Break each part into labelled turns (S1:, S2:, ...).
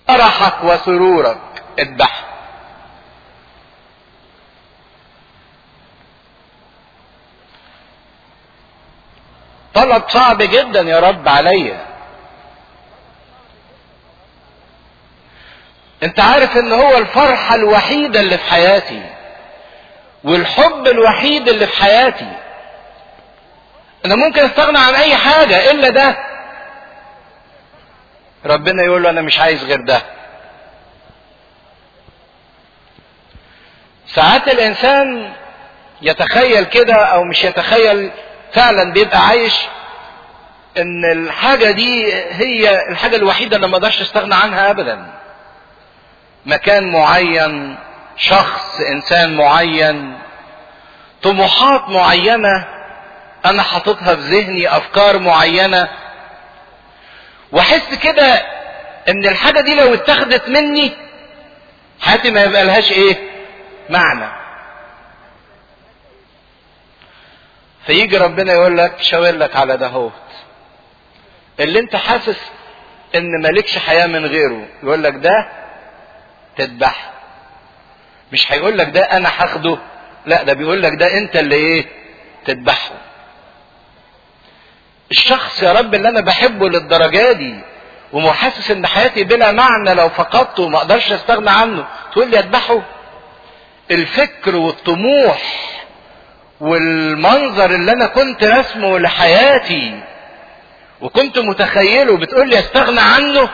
S1: فرحك وسرورك اذبحه طلب صعب جدا يا رب عليا انت عارف ان هو الفرحة الوحيدة اللي في حياتي والحب الوحيد اللي في حياتي انا ممكن استغنى عن اي حاجة الا ده ربنا يقول له انا مش عايز غير ده ساعات الانسان يتخيل كده او مش يتخيل فعلا بيبقى عايش ان الحاجه دي هي الحاجه الوحيده اللي ما اقدرش استغنى عنها ابدا مكان معين شخص انسان معين طموحات معينه انا حاططها في ذهني افكار معينه واحس كده ان الحاجه دي لو اتخذت مني حياتي ما يبقى لهاش ايه معنى فيجي ربنا يقول لك شاور لك على دهوت اللي انت حاسس ان مالكش حياه من غيره يقول لك ده تذبحه مش هيقول لك ده انا هاخده لا ده بيقول لك ده انت اللي ايه تذبحه الشخص يا رب اللي انا بحبه للدرجه دي ومحسس ان حياتي بلا معنى لو فقدته وما اقدرش استغنى عنه تقول لي اذبحه الفكر والطموح والمنظر اللي انا كنت رسمه لحياتي وكنت متخيله بتقول لي استغنى عنه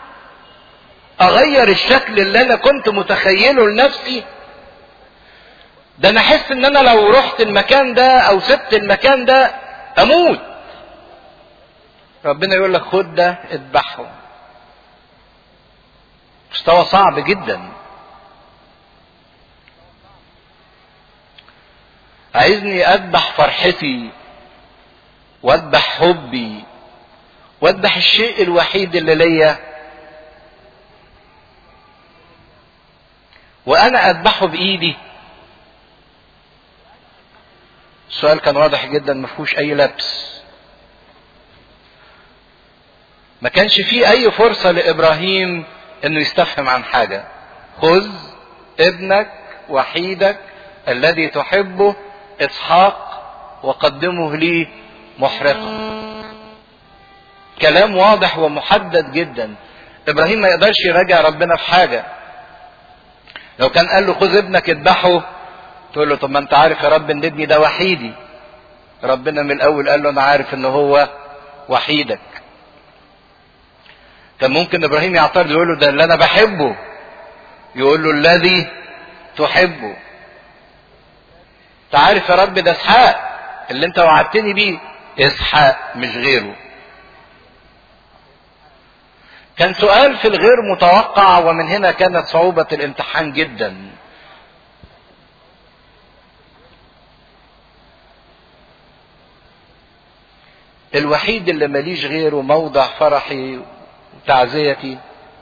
S1: اغير الشكل اللي انا كنت متخيله لنفسي ده انا احس ان انا لو رحت المكان ده او سبت المكان ده اموت ربنا يقول لك خد ده اذبحه مستوى صعب جدا عايزني اذبح فرحتي واذبح حبي واذبح الشيء الوحيد اللي ليا وانا اذبحه بايدي السؤال كان واضح جدا ما فيهوش اي لبس ما كانش فيه اي فرصه لابراهيم انه يستفهم عن حاجه خذ ابنك وحيدك الذي تحبه اسحاق وقدمه لي محرقا كلام واضح ومحدد جدا ابراهيم ما يقدرش يراجع ربنا في حاجه لو كان قال له خذ ابنك اذبحه تقول له طب ما انت عارف يا رب ان ابني ده وحيدي ربنا من الاول قال له انا عارف ان هو وحيدك كان ممكن ابراهيم يعترض يقول له ده اللي انا بحبه يقول له الذي تحبه انت عارف يا رب ده اسحاق اللي انت وعدتني بيه اسحاق مش غيره كان سؤال في الغير متوقع ومن هنا كانت صعوبة الامتحان جدا الوحيد اللي ماليش غيره موضع فرحي وتعزيتي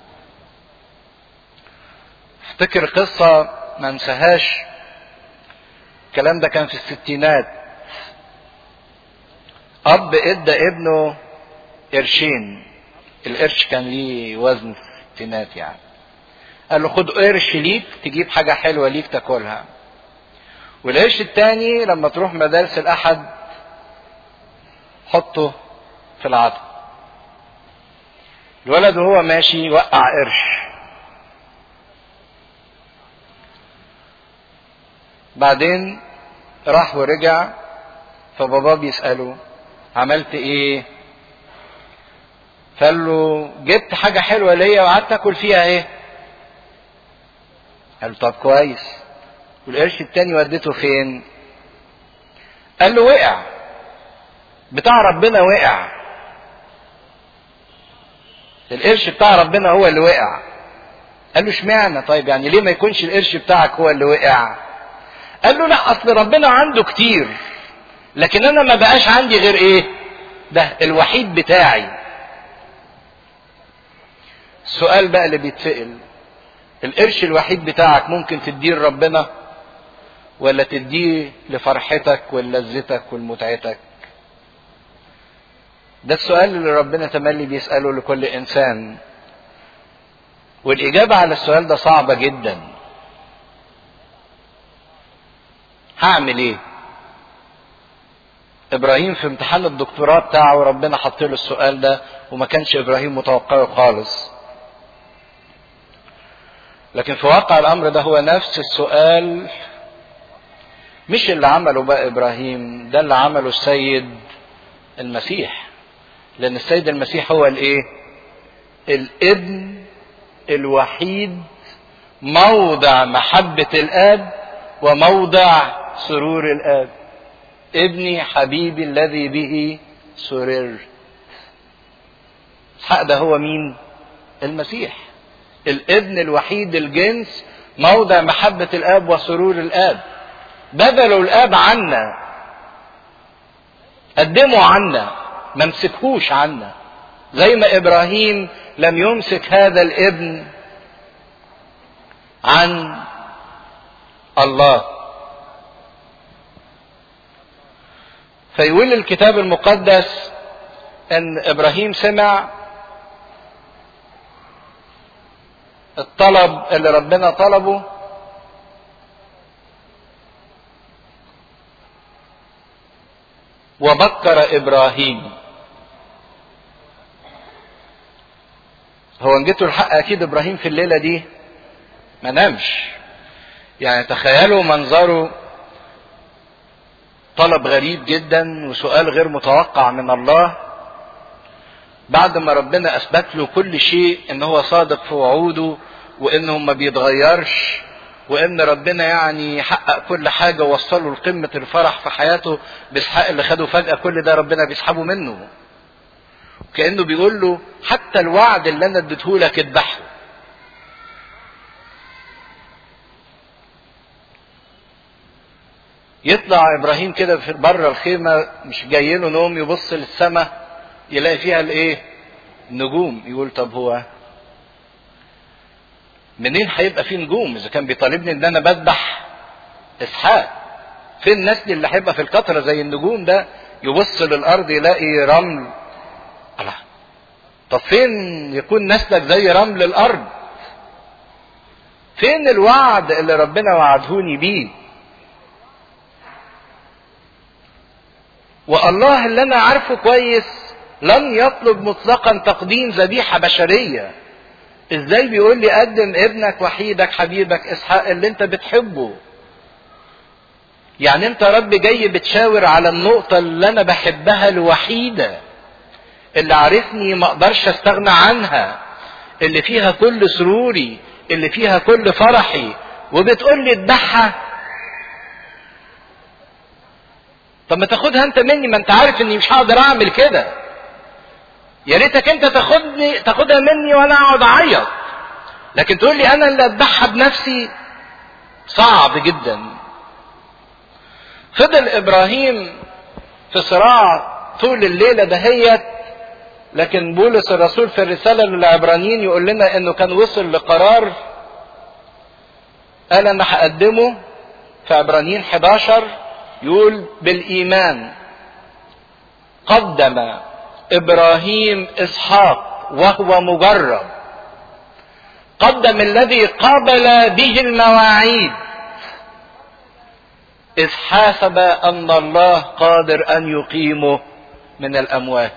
S1: افتكر قصة ما انساهاش الكلام ده كان في الستينات اب ادى ابنه قرشين القرش كان ليه وزن في الستينات يعني قال له خد قرش ليك تجيب حاجة حلوة ليك تاكلها والقرش التاني لما تروح مدارس الأحد حطه في العطا الولد وهو ماشي وقع قرش بعدين راح ورجع فباباه بيسأله عملت ايه فقال له جبت حاجة حلوة ليا وقعدت اكل فيها ايه قال له طب كويس والقرش التاني وديته فين قال له وقع بتاع ربنا وقع القرش بتاع ربنا هو اللي وقع قال له اشمعنى طيب يعني ليه ما يكونش القرش بتاعك هو اللي وقع قال له لا اصل ربنا عنده كتير لكن انا ما بقاش عندي غير ايه ده الوحيد بتاعي السؤال بقى اللي بيتسأل القرش الوحيد بتاعك ممكن تديه لربنا ولا تديه لفرحتك ولذتك ولمتعتك ده السؤال اللي ربنا تملي بيسأله لكل إنسان والاجابه على السؤال ده صعبه جدا هعمل ايه ابراهيم في امتحان الدكتوراه بتاعه ربنا حط له السؤال ده وما كانش ابراهيم متوقعه خالص لكن في واقع الامر ده هو نفس السؤال مش اللي عمله بقى ابراهيم ده اللي عمله السيد المسيح لان السيد المسيح هو الايه الابن الوحيد موضع محبة الاب وموضع سرور الاب ابني حبيبي الذي به سررت اسحاق ده هو مين المسيح الابن الوحيد الجنس موضع محبة الاب وسرور الاب بذلوا الاب عنا قدموا عنا ما مسكوش عنا زي ما ابراهيم لم يمسك هذا الابن عن الله فيقول الكتاب المقدس ان ابراهيم سمع الطلب اللي ربنا طلبه وبكر ابراهيم هو ان جيتوا الحق اكيد ابراهيم في الليله دي ما نامش يعني تخيلوا منظره طلب غريب جدا وسؤال غير متوقع من الله بعد ما ربنا اثبت له كل شيء ان هو صادق في وعوده وانه ما بيتغيرش وان ربنا يعني يحقق كل حاجه ووصله لقمه الفرح في حياته باسحاق اللي خده فجاه كل ده ربنا بيسحبه منه كانه بيقول له حتى الوعد اللي انا اديته لك اذبحه يطلع ابراهيم كده في بره الخيمه مش جاي له نوم يبص للسماء يلاقي فيها الايه نجوم يقول طب هو منين هيبقى فيه نجوم اذا كان بيطالبني ان انا بذبح اسحاق فين النسل اللي هيبقى في القطره زي النجوم ده يبص للارض يلاقي رمل الله طب فين يكون نسلك زي رمل الارض فين الوعد اللي ربنا وعدهوني بيه والله اللي انا عارفه كويس لم يطلب مطلقا تقديم ذبيحه بشريه ازاي بيقول لي قدم ابنك وحيدك حبيبك اسحاق اللي انت بتحبه يعني انت رب جاي بتشاور على النقطه اللي انا بحبها الوحيده اللي عارفني ما اقدرش استغنى عنها اللي فيها كل سروري اللي فيها كل فرحي وبتقول لي اذبحها طب ما تاخدها انت مني ما انت عارف اني مش هقدر اعمل كده يا ريتك انت تاخدني تاخدها مني وانا اقعد اعيط لكن تقول لي انا اللي اذبحها بنفسي صعب جدا فضل ابراهيم في صراع طول الليله دهيت لكن بولس الرسول في الرساله للعبرانيين يقول لنا انه كان وصل لقرار قال انا هقدمه في عبرانيين 11 يقول بالايمان قدم ابراهيم اسحاق وهو مجرب قدم الذي قبل به المواعيد اذ حاسب ان الله قادر ان يقيمه من الاموات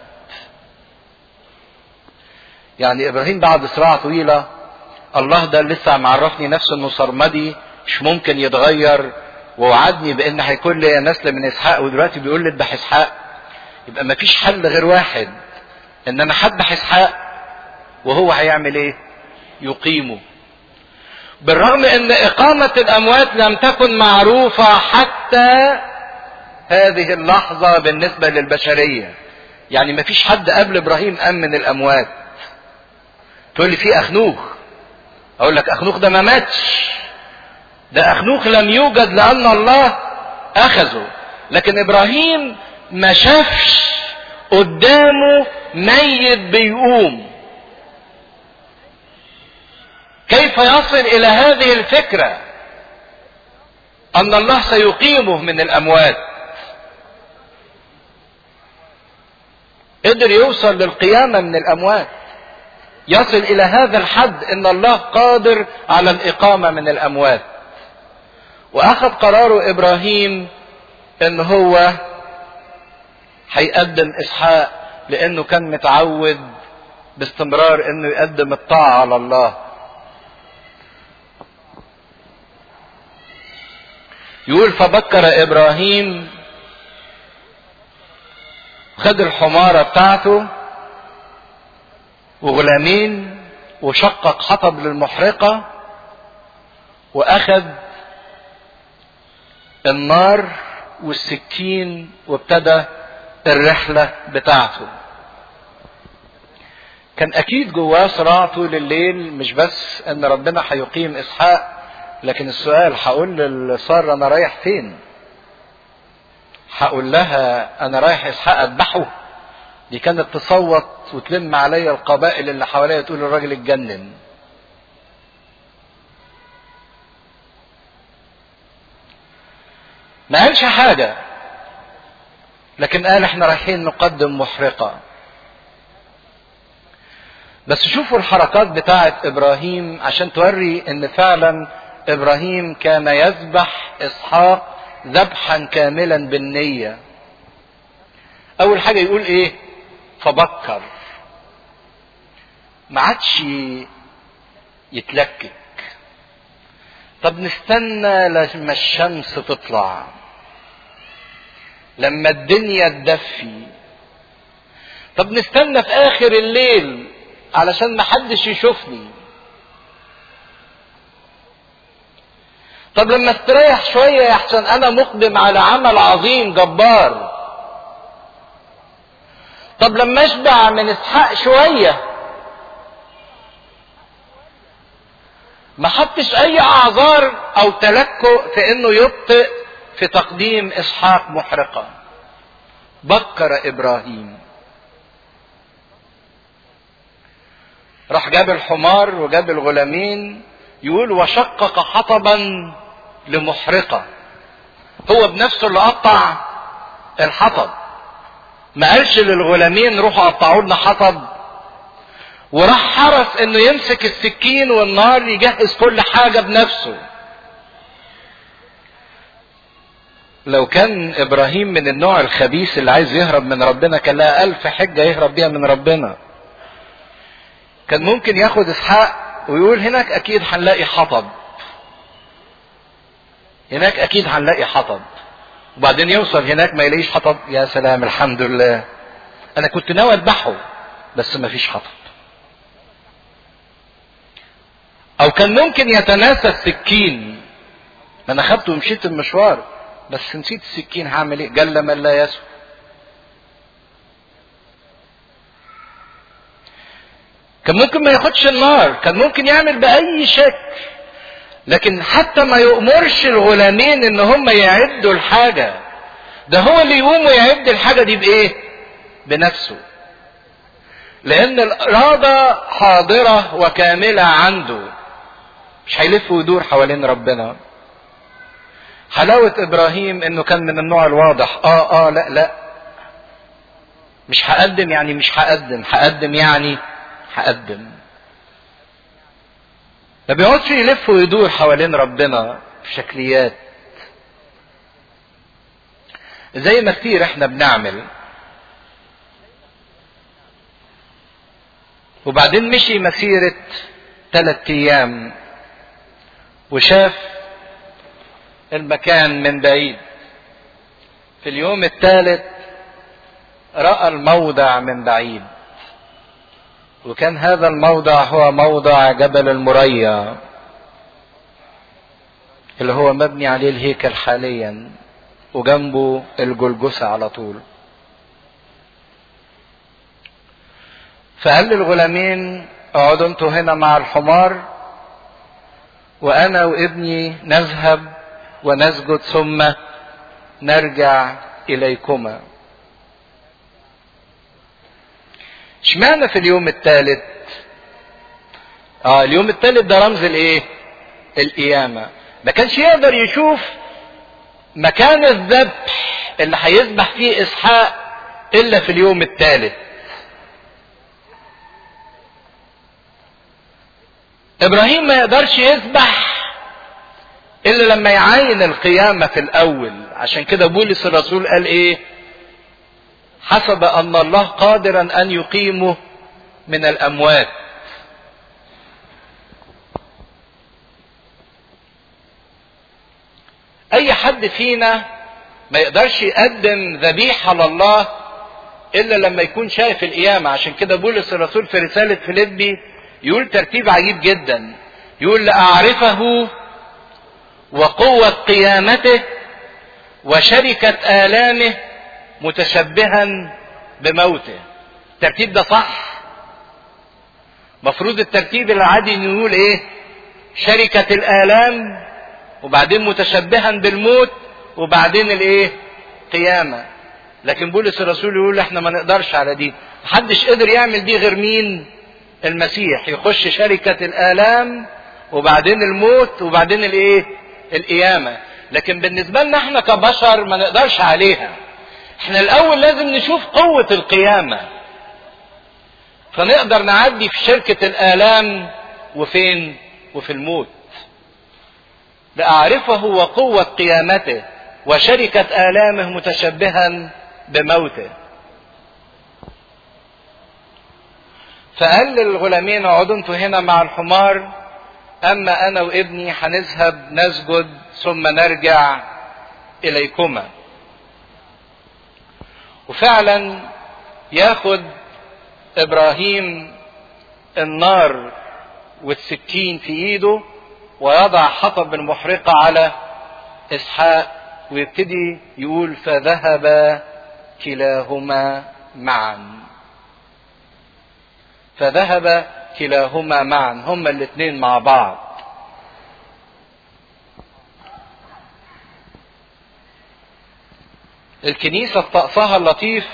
S1: يعني ابراهيم بعد صراع طويله الله ده لسه معرفني نفسه انه سرمدي مش ممكن يتغير ووعدني بان هيكون لي نسل من اسحاق ودلوقتي بيقول لي اذبح اسحاق يبقى مفيش حل غير واحد ان انا هذبح اسحاق وهو هيعمل ايه يقيمه بالرغم ان اقامة الاموات لم تكن معروفة حتى هذه اللحظة بالنسبة للبشرية يعني مفيش حد قبل ابراهيم قام من الاموات تقول لي في اخنوخ اقول لك اخنوخ ده ما ماتش ده اخنوخ لم يوجد لان الله اخذه لكن ابراهيم ما شافش قدامه ميت بيقوم كيف يصل الى هذه الفكره ان الله سيقيمه من الاموات قدر يوصل للقيامه من الاموات يصل الى هذا الحد ان الله قادر على الاقامه من الاموات واخذ قراره ابراهيم ان هو هيقدم اسحاق لانه كان متعود باستمرار انه يقدم الطاعه على الله يقول فبكر ابراهيم خد الحمارة بتاعته وغلامين وشقق حطب للمحرقة واخد النار والسكين وابتدى الرحلة بتاعته كان اكيد جواه صراع طول الليل مش بس ان ربنا هيقيم اسحاق لكن السؤال هقول لسارة انا رايح فين هقول لها انا رايح اسحاق اذبحه دي كانت تصوت وتلم عليا القبائل اللي حواليا تقول الراجل اتجنن ما قالش حاجة لكن قال احنا رايحين نقدم محرقة بس شوفوا الحركات بتاعة ابراهيم عشان توري ان فعلا ابراهيم كان يذبح اسحاق ذبحا كاملا بالنية اول حاجة يقول ايه فبكر ما عادش يتلكك طب نستنى لما الشمس تطلع لما الدنيا تدفي طب نستنى في اخر الليل علشان ما حدش يشوفني طب لما استريح شوية يحسن انا مقدم على عمل عظيم جبار طب لما اشبع من اسحاق شوية ما حطش اي اعذار او تلكؤ في انه يبطئ في تقديم اسحاق محرقة بكر ابراهيم راح جاب الحمار وجاب الغلامين يقول وشقق حطبا لمحرقة هو بنفسه اللي قطع الحطب ما قالش للغلامين روحوا قطعوا لنا حطب وراح حرص انه يمسك السكين والنار يجهز كل حاجة بنفسه لو كان ابراهيم من النوع الخبيث اللي عايز يهرب من ربنا كان لها الف حجة يهرب بيها من ربنا كان ممكن ياخد اسحاق ويقول هناك اكيد هنلاقي حطب هناك اكيد هنلاقي حطب وبعدين يوصل هناك ما يلاقيش حطب يا سلام الحمد لله انا كنت ناوي اذبحه بس ما فيش حطب او كان ممكن يتناسى السكين ما انا خدته ومشيت المشوار بس نسيت السكين هعمل ايه جل من لا يسوى كان ممكن ما ياخدش النار كان ممكن يعمل باي شكل لكن حتى ما يؤمرش الغلامين ان هم يعدوا الحاجة ده هو اللي يقوم ويعد الحاجة دي بايه بنفسه لان الارادة حاضرة وكاملة عنده مش هيلف ويدور حوالين ربنا حلاوة ابراهيم انه كان من النوع الواضح اه اه لا لا مش هقدم يعني مش هقدم هقدم يعني هقدم ما بيقعدش يلف ويدور حوالين ربنا في شكليات زي ما كتير احنا بنعمل وبعدين مشي مسيرة ثلاث ايام وشاف المكان من بعيد في اليوم الثالث رأى الموضع من بعيد وكان هذا الموضع هو موضع جبل المريا اللي هو مبني عليه الهيكل حاليا وجنبه الجلجسة على طول فقال للغلامين اقعدوا انتوا هنا مع الحمار وانا وابني نذهب ونسجد ثم نرجع اليكما اشمعنى في اليوم الثالث اه اليوم الثالث ده رمز الايه القيامة ما كانش يقدر يشوف مكان الذبح اللي هيذبح فيه اسحاق الا في اليوم الثالث ابراهيم ما يقدرش يذبح الا لما يعاين القيامة في الاول عشان كده بولس الرسول قال ايه حسب ان الله قادرا ان يقيمه من الاموات اي حد فينا ما يقدرش يقدم ذبيحة لله الا لما يكون شايف القيامة عشان كده بولس الرسول في رسالة فيليبي يقول ترتيب عجيب جدا يقول لأعرفه وقوة قيامته وشركة آلامه متشبها بموته الترتيب ده صح مفروض الترتيب العادي انه يقول ايه شركة الآلام وبعدين متشبها بالموت وبعدين الايه قيامة لكن بولس الرسول يقول احنا ما نقدرش على دي محدش قدر يعمل دي غير مين المسيح يخش شركة الآلام وبعدين الموت وبعدين الايه القيامة لكن بالنسبة لنا احنا كبشر ما نقدرش عليها احنا الاول لازم نشوف قوة القيامة فنقدر نعدي في شركة الآلام وفين وفي الموت لأعرفه وقوة قيامته وشركة آلامه متشبها بموته فقال للغلامين اقعدوا انتوا هنا مع الحمار اما انا وابني هنذهب نسجد ثم نرجع اليكما وفعلا ياخد ابراهيم النار والسكين في ايده ويضع حطب المحرقة على اسحاق ويبتدي يقول فذهب كلاهما معا فذهب كلاهما معا هما الاثنين مع بعض الكنيسة طقسها اللطيف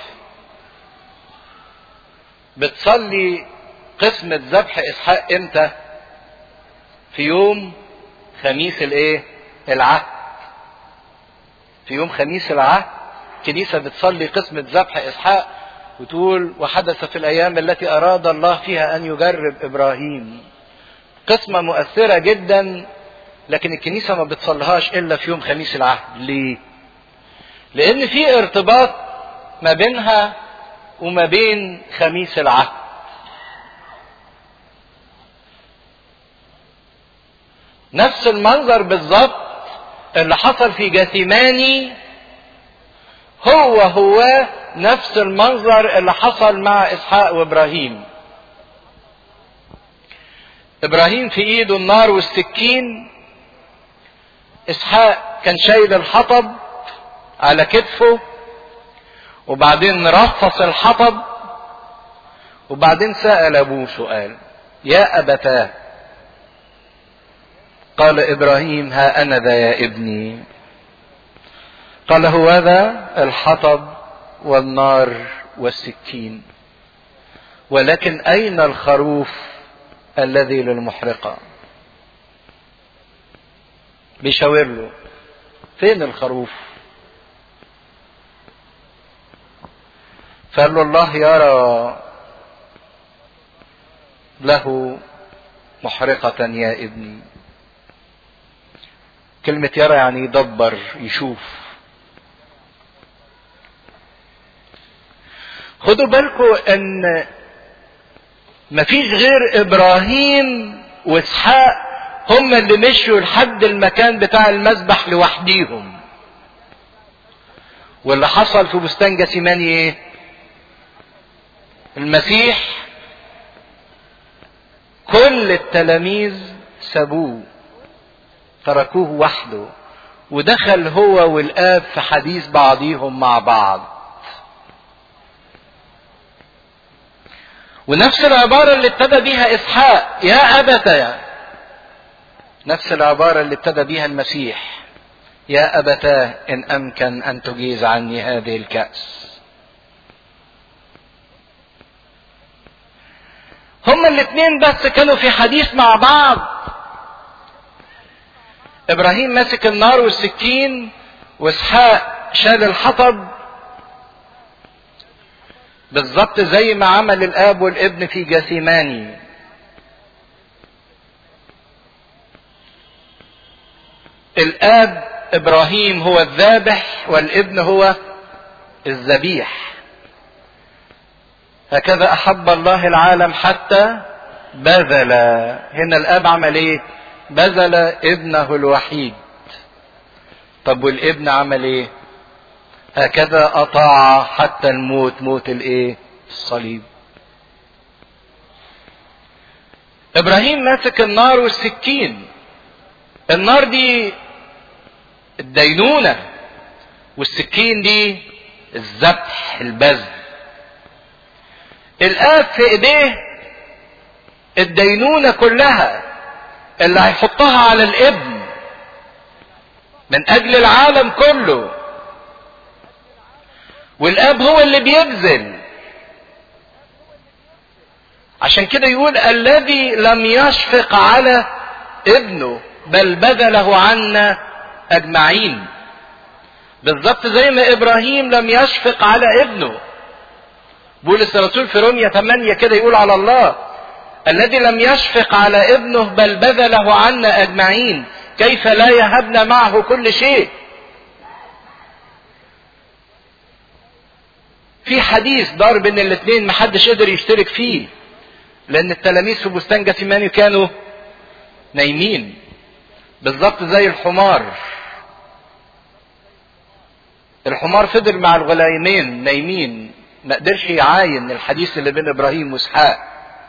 S1: بتصلي قسمة ذبح إسحاق إمتى؟ في يوم خميس الإيه؟ العهد. في يوم خميس العهد الكنيسة بتصلي قسمة ذبح إسحاق وتقول وحدث في الأيام التي أراد الله فيها أن يجرب إبراهيم. قسمة مؤثرة جدا لكن الكنيسة ما بتصليهاش إلا في يوم خميس العهد. ليه؟ لأن في ارتباط ما بينها وما بين خميس العهد. نفس المنظر بالظبط اللي حصل في جاثيماني هو هو نفس المنظر اللي حصل مع اسحاق وابراهيم ابراهيم في ايده النار والسكين اسحاق كان شايل الحطب على كتفه وبعدين رفص الحطب وبعدين سأل ابوه سؤال يا ابتاه قال ابراهيم ها انا ذا يا ابني قال هو ذا الحطب والنار والسكين ولكن اين الخروف الذي للمحرقه بيشاور له فين الخروف فقال له الله يرى له محرقة يا ابني كلمة يرى يعني يدبر يشوف خدوا بالكم ان مفيش غير ابراهيم واسحاق هم اللي مشوا لحد المكان بتاع المذبح لوحديهم واللي حصل في بستان جاسيماني ايه المسيح كل التلاميذ سابوه تركوه وحده ودخل هو والاب في حديث بعضيهم مع بعض ونفس العبارة اللي ابتدى بيها إسحاق يا أبتاه نفس العبارة اللي ابتدى بيها المسيح يا أبتاه إن أمكن أن تجيز عني هذه الكأس هما الاثنين بس كانوا في حديث مع بعض ابراهيم ماسك النار والسكين واسحاق شال الحطب بالظبط زي ما عمل الاب والابن في جاثيماني الاب ابراهيم هو الذابح والابن هو الذبيح هكذا احب الله العالم حتى بذل هنا الاب عمل ايه بذل ابنه الوحيد طب والابن عمل ايه هكذا اطاع حتى الموت موت الايه الصليب ابراهيم ماسك النار والسكين النار دي الدينونة والسكين دي الذبح البذل الآب في ايديه الدينونة كلها اللي هيحطها على الابن من اجل العالم كله والاب هو اللي بيبذل عشان كده يقول الذي لم يشفق على ابنه بل بذله عنا اجمعين بالظبط زي ما ابراهيم لم يشفق على ابنه بولس الرسول في روميا 8 كده يقول على الله الذي لم يشفق على ابنه بل بذله عنا اجمعين كيف لا يهبنا معه كل شيء في حديث دار بين الاثنين محدش قدر يشترك فيه لان التلاميذ في بستان جثيماني كانوا نايمين بالظبط زي الحمار الحمار فضل مع الغلامين نايمين ما قدرش يعاين الحديث اللي بين ابراهيم واسحاق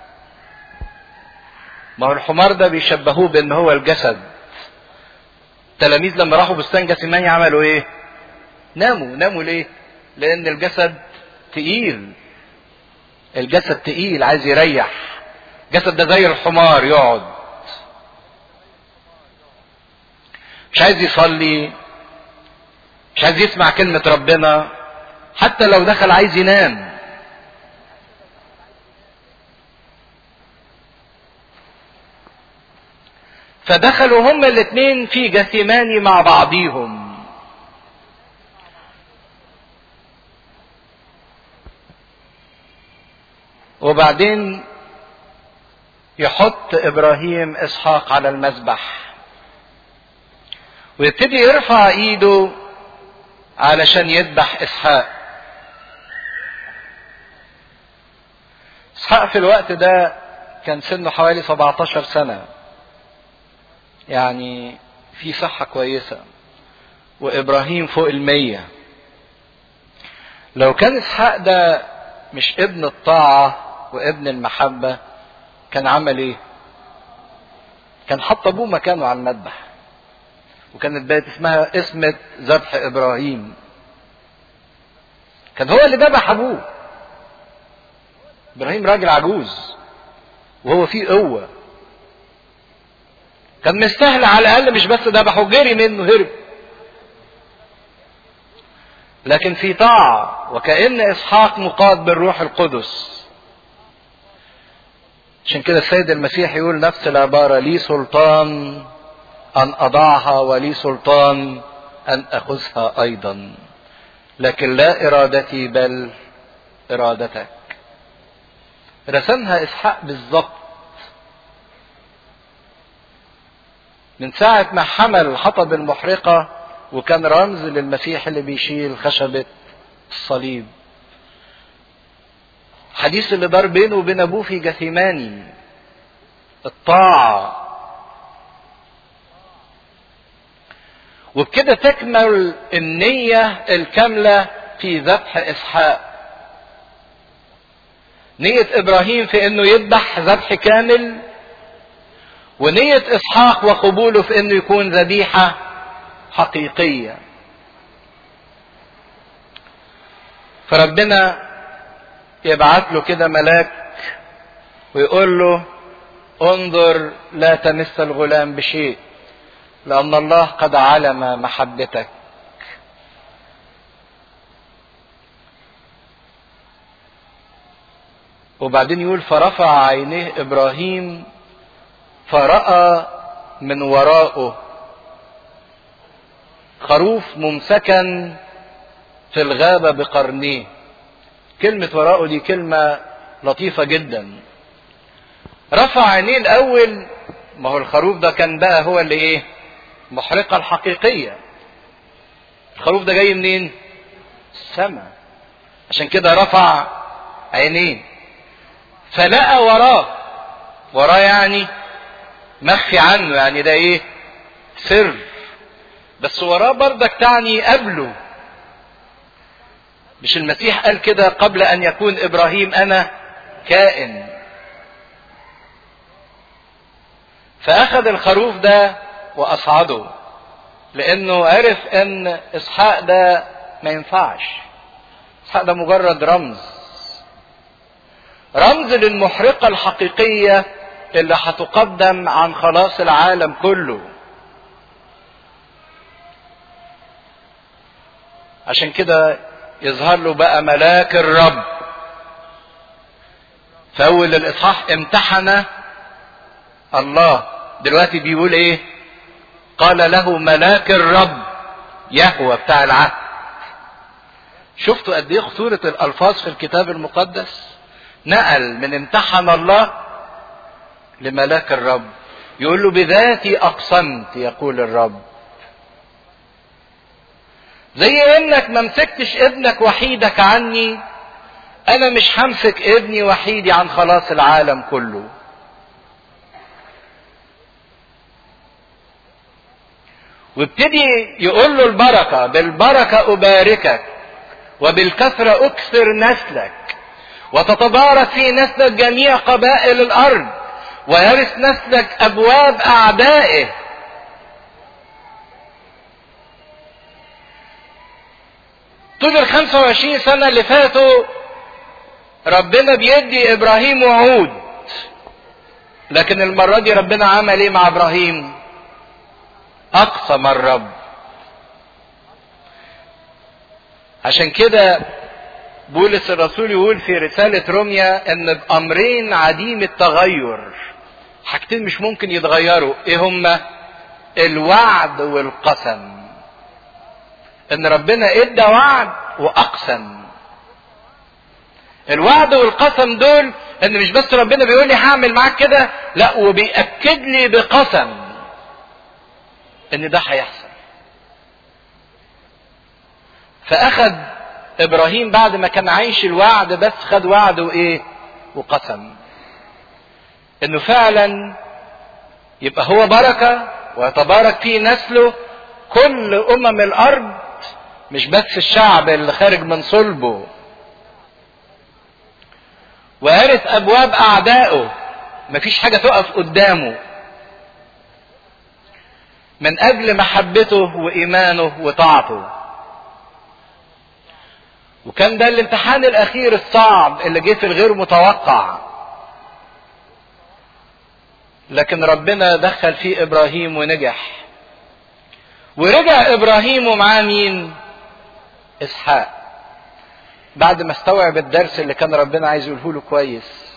S1: ما هو الحمار ده بيشبهوه بان هو الجسد التلاميذ لما راحوا بستان جثيماني عملوا ايه ناموا ناموا ليه لان الجسد تقيل الجسد تقيل عايز يريح الجسد ده زي الحمار يقعد مش عايز يصلي مش عايز يسمع كلمة ربنا حتى لو دخل عايز ينام فدخلوا هما الاثنين في جثيماني مع بعضيهم وبعدين يحط ابراهيم اسحاق على المذبح ويبتدي يرفع ايده علشان يذبح اسحاق اسحاق في الوقت ده كان سنه حوالي 17 سنة يعني في صحة كويسة وابراهيم فوق المية لو كان اسحاق ده مش ابن الطاعة وابن المحبة كان عمل ايه كان حط ابوه مكانه على المذبح وكانت بقت اسمها اسمة ذبح ابراهيم كان هو اللي ذبح ابوه ابراهيم راجل عجوز وهو فيه قوة كان مستاهل على الاقل مش بس ذبحه جري منه هرب لكن في طاعة وكأن اسحاق مقاد بالروح القدس عشان كده السيد المسيح يقول نفس العبارة لي سلطان أن أضعها ولي سلطان أن أخذها أيضا لكن لا إرادتي بل إرادتك رسمها إسحاق بالظبط من ساعة ما حمل الحطب المحرقة وكان رمز للمسيح اللي بيشيل خشبة الصليب الحديث اللي دار بينه وبين ابوه في جثيماني الطاعة وبكده تكمل النية الكاملة في ذبح اسحاق نية ابراهيم في انه يذبح ذبح كامل ونية اسحاق وقبوله في انه يكون ذبيحة حقيقية فربنا يبعت له كده ملاك ويقول له انظر لا تمس الغلام بشيء لأن الله قد علم محبتك وبعدين يقول فرفع عينيه إبراهيم فرأى من ورائه خروف ممسكا في الغابة بقرنيه كلمة وراءه دي كلمة لطيفة جدا رفع عينيه الأول ما هو الخروف ده كان بقى هو اللي إيه المحرقة الحقيقية الخروف ده جاي منين السماء عشان كده رفع عينيه فلقى وراه وراه يعني مخفي عنه يعني ده ايه سر بس وراه برضك تعني قبله مش المسيح قال كده قبل ان يكون ابراهيم انا كائن فاخذ الخروف ده واصعده لانه عرف ان اسحاق ده ما ينفعش اسحاق ده مجرد رمز رمز للمحرقه الحقيقيه اللي هتقدم عن خلاص العالم كله عشان كده يظهر له بقى ملاك الرب في اول الاصحاح امتحن الله دلوقتي بيقول ايه قال له ملاك الرب يهوى بتاع العهد شفتوا قد ايه خطورة الالفاظ في الكتاب المقدس نقل من امتحن الله لملاك الرب يقول له بذاتي اقسمت يقول الرب زي انك ما مسكتش ابنك وحيدك عني انا مش همسك ابني وحيدي عن خلاص العالم كله وابتدي يقول له البركة بالبركة أباركك وبالكثرة أكثر نسلك وتتبارك في نسلك جميع قبائل الأرض ويرث نسلك أبواب أعدائه طول ال 25 سنة اللي فاتوا ربنا بيدي إبراهيم وعود لكن المرة دي ربنا عمل إيه مع إبراهيم؟ أقسم الرب عشان كده بولس الرسول يقول في رسالة روميا ان بأمرين عديم التغير حاجتين مش ممكن يتغيروا ايه هما الوعد والقسم ان ربنا ادى وعد واقسم الوعد والقسم دول ان مش بس ربنا بيقول لي هعمل معاك كده لا وبيأكد لي بقسم ان ده هيحصل فاخذ ابراهيم بعد ما كان عايش الوعد بس خد وعد وايه وقسم انه فعلا يبقى هو بركه ويتبارك فيه نسله كل امم الارض مش بس الشعب اللي خارج من صلبه وارث ابواب اعدائه مفيش حاجه تقف قدامه من اجل محبته وايمانه وطاعته وكان ده الامتحان الاخير الصعب اللي جه في الغير متوقع لكن ربنا دخل فيه ابراهيم ونجح ورجع ابراهيم ومعاه مين اسحاق بعد ما استوعب الدرس اللي كان ربنا عايز يقوله له كويس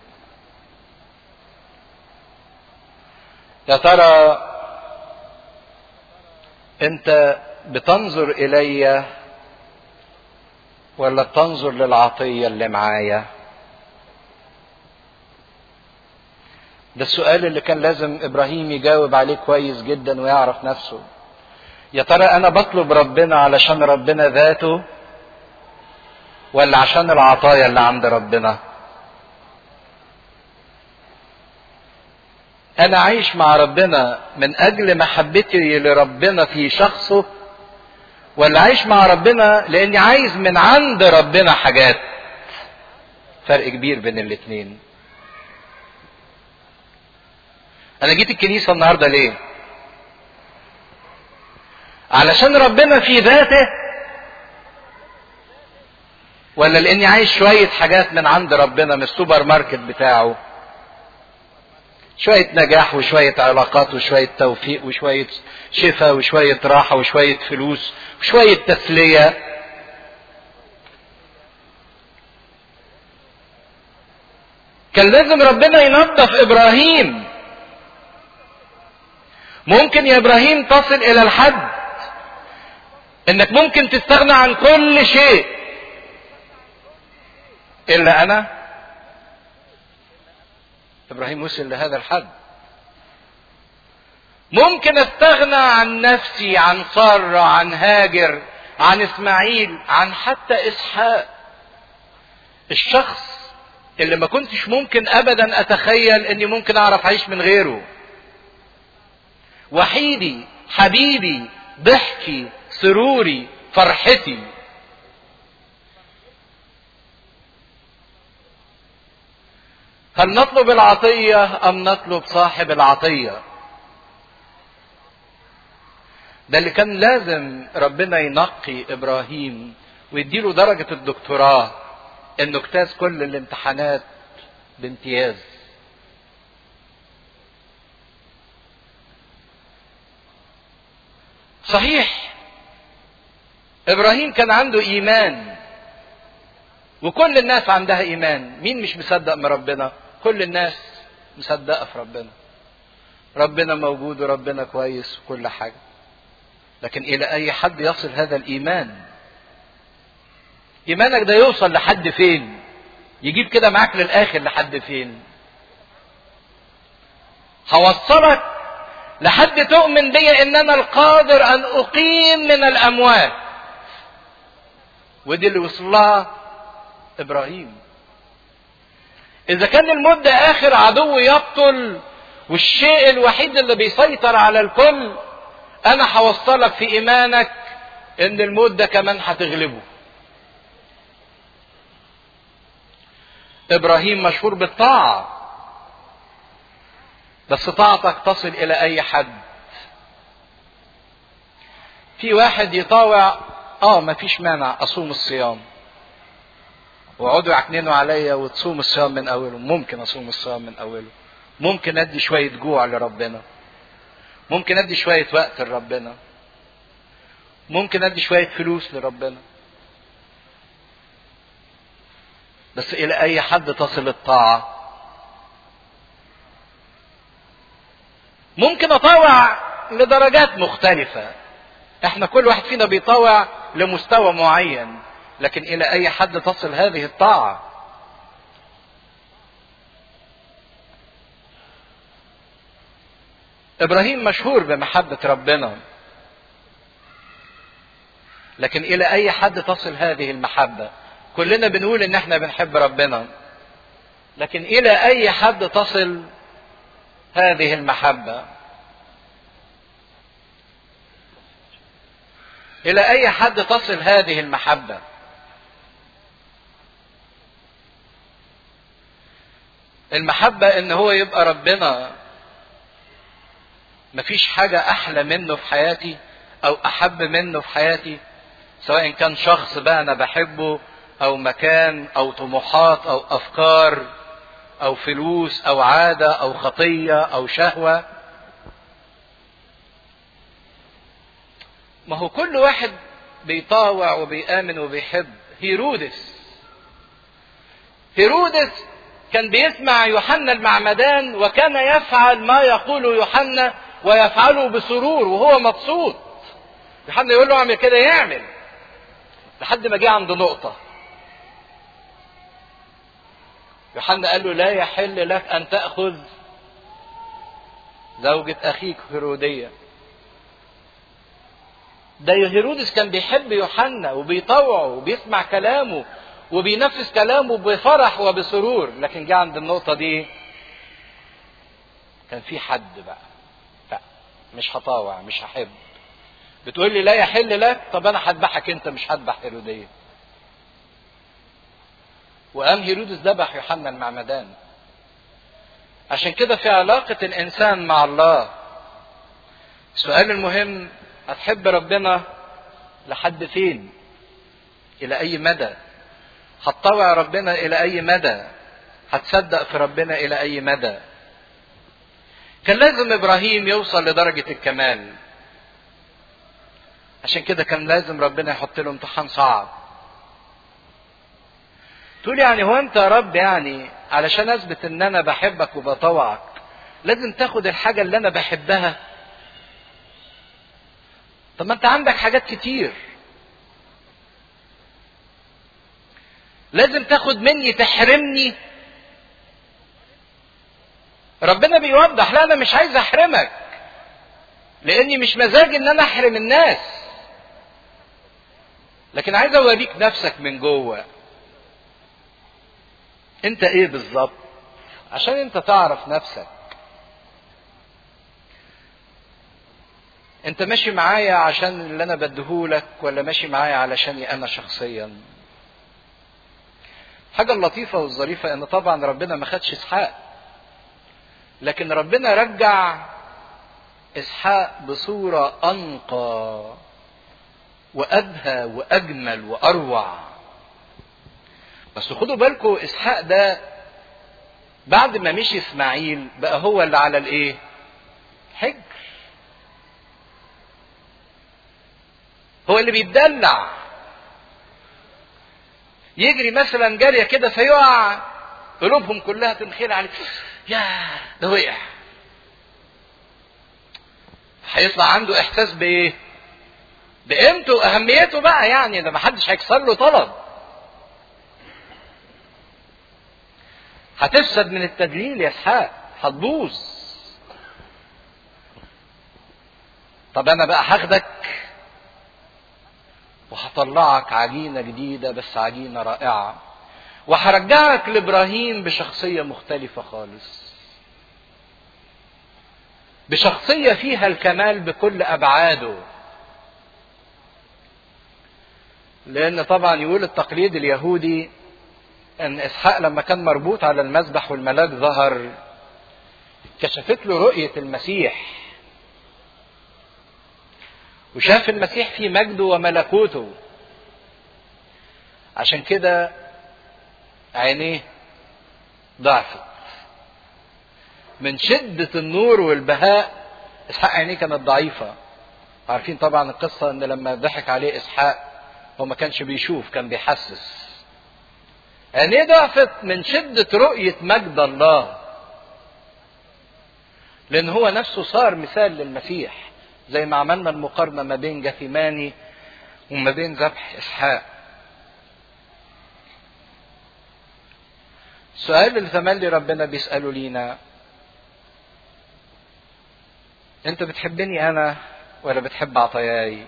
S1: يا ترى انت بتنظر الي ولا بتنظر للعطيه اللي معايا ده السؤال اللي كان لازم ابراهيم يجاوب عليه كويس جدا ويعرف نفسه يا ترى انا بطلب ربنا علشان ربنا ذاته ولا عشان العطايا اللي عند ربنا انا عايش مع ربنا من اجل محبتي لربنا في شخصه ولا عايش مع ربنا لاني عايز من عند ربنا حاجات فرق كبير بين الاتنين انا جيت الكنيسه النهارده ليه علشان ربنا في ذاته ولا لاني عايز شويه حاجات من عند ربنا من السوبر ماركت بتاعه شوية نجاح وشوية علاقات وشوية توفيق وشوية شفاء وشوية راحة وشوية فلوس وشوية تسلية كان لازم ربنا ينظف إبراهيم ممكن يا إبراهيم تصل إلى الحد إنك ممكن تستغنى عن كل شيء إلا أنا ابراهيم وصل لهذا الحد ممكن استغنى عن نفسي عن سارة عن هاجر عن اسماعيل عن حتى اسحاق الشخص اللي ما كنتش ممكن ابدا اتخيل اني ممكن اعرف اعيش من غيره وحيدي حبيبي ضحكي سروري فرحتي هل نطلب العطيه ام نطلب صاحب العطيه ده اللي كان لازم ربنا ينقي ابراهيم ويديله درجه الدكتوراه انه اجتاز كل الامتحانات بامتياز صحيح ابراهيم كان عنده ايمان وكل الناس عندها ايمان مين مش مصدق من ربنا كل الناس مصدقه في ربنا ربنا موجود وربنا كويس وكل حاجه لكن الى اي حد يصل هذا الايمان ايمانك ده يوصل لحد فين يجيب كده معاك للاخر لحد فين هوصلك لحد تؤمن بي ان انا القادر ان اقيم من الاموات ودي اللي وصل لها ابراهيم اذا كان الموت ده اخر عدو يبطل والشيء الوحيد اللي بيسيطر على الكل انا هوصلك في ايمانك ان الموت ده كمان هتغلبه ابراهيم مشهور بالطاعه بس طاعتك تصل الى اي حد في واحد يطاوع اه مفيش مانع اصوم الصيام وقعدوا يعكننوا عليا وتصوم الصيام من اوله ممكن اصوم الصيام من اوله ممكن ادي شويه جوع لربنا ممكن ادي شويه وقت لربنا ممكن ادي شويه فلوس لربنا بس الى اي حد تصل الطاعه ممكن اطاوع لدرجات مختلفه احنا كل واحد فينا بيطاوع لمستوى معين لكن الى اي حد تصل هذه الطاعه ابراهيم مشهور بمحبه ربنا لكن الى اي حد تصل هذه المحبه كلنا بنقول ان احنا بنحب ربنا لكن الى اي حد تصل هذه المحبه الى اي حد تصل هذه المحبه المحبه ان هو يبقى ربنا مفيش حاجه احلى منه في حياتي او احب منه في حياتي سواء كان شخص بقى انا بحبه او مكان او طموحات او افكار او فلوس او عاده او خطيه او شهوه ما هو كل واحد بيطاوع وبيامن وبيحب هيرودس هيرودس كان بيسمع يوحنا المعمدان وكان يفعل ما يقوله يوحنا ويفعله بسرور وهو مبسوط يوحنا يقول له اعمل كده يعمل لحد ما جه عند نقطه يوحنا قال له لا يحل لك ان تاخذ زوجة اخيك هيرودية ده هيرودس كان بيحب يوحنا وبيطوعه وبيسمع كلامه وبينفذ كلامه بفرح وبسرور لكن جه عند النقطة دي كان في حد بقى لا مش هطاوع مش هحب بتقول لي لا يحل لك طب انا هذبحك انت مش هذبح هيروديه وقام هيرودس ذبح يوحنا المعمدان عشان كده في علاقة الإنسان مع الله السؤال المهم هتحب ربنا لحد فين إلى أي مدى هتطوع ربنا إلى أي مدى هتصدق في ربنا إلى أي مدى كان لازم إبراهيم يوصل لدرجة الكمال عشان كده كان لازم ربنا يحط له امتحان صعب تقول يعني هو انت يا رب يعني علشان اثبت ان انا بحبك وبطوعك لازم تاخد الحاجه اللي انا بحبها طب ما انت عندك حاجات كتير لازم تاخد مني تحرمني ربنا بيوضح لا انا مش عايز احرمك لاني مش مزاج ان انا احرم الناس لكن عايز اوريك نفسك من جوه انت ايه بالظبط عشان انت تعرف نفسك انت ماشي معايا عشان اللي انا بديهولك ولا ماشي معايا علشاني انا شخصيا حاجة اللطيفة والظريفة ان طبعا ربنا ما خدش اسحاق لكن ربنا رجع اسحاق بصورة انقى وابهى واجمل واروع بس خدوا بالكم اسحاق ده بعد ما مشي اسماعيل بقى هو اللي على الايه حجر هو اللي بيتدلع يجري مثلا جارية كده فيقع قلوبهم كلها تنخيل عليه يا ده وقع هيطلع عنده احساس بايه بقيمته واهميته بقى يعني ده محدش هيكسر له طلب هتفسد من التدليل يا اسحاق هتبوظ طب انا بقى هاخدك وهطلعك عجينه جديده بس عجينه رائعه وهرجعك لابراهيم بشخصيه مختلفه خالص بشخصيه فيها الكمال بكل ابعاده لان طبعا يقول التقليد اليهودي ان اسحاق لما كان مربوط على المذبح والملاك ظهر كشفت له رؤيه المسيح وشاف المسيح في مجده وملكوته عشان كده عينيه ضعفت من شدة النور والبهاء اسحاق عينيه كانت ضعيفة عارفين طبعا القصة ان لما ضحك عليه اسحاق هو ما كانش بيشوف كان بيحسس عينيه ضعفت من شدة رؤية مجد الله لأن هو نفسه صار مثال للمسيح زي ما عملنا المقارنة ما بين جثيماني وما بين ذبح إسحاق السؤال اللي تملي ربنا بيسأله لينا انت بتحبني انا ولا بتحب عطاياي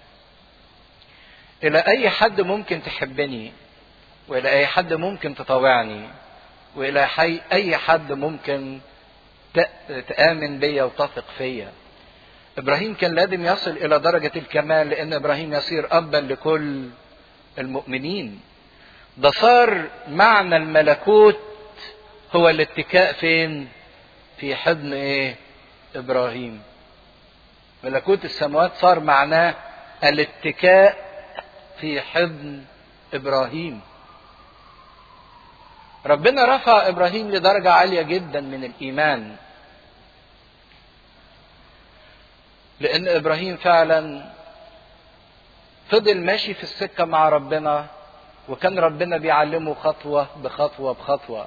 S1: الى اي حد ممكن تحبني والى اي حد ممكن تطاوعني والى حي اي حد ممكن تآمن بيا وتثق فيا ابراهيم كان لازم يصل الى درجة الكمال لان ابراهيم يصير ابا لكل المؤمنين ده صار معنى الملكوت هو الاتكاء فين في حضن ايه ابراهيم ملكوت السماوات صار معناه الاتكاء في حضن ابراهيم ربنا رفع ابراهيم لدرجه عاليه جدا من الايمان لان ابراهيم فعلا فضل ماشي في السكه مع ربنا وكان ربنا بيعلمه خطوه بخطوه بخطوه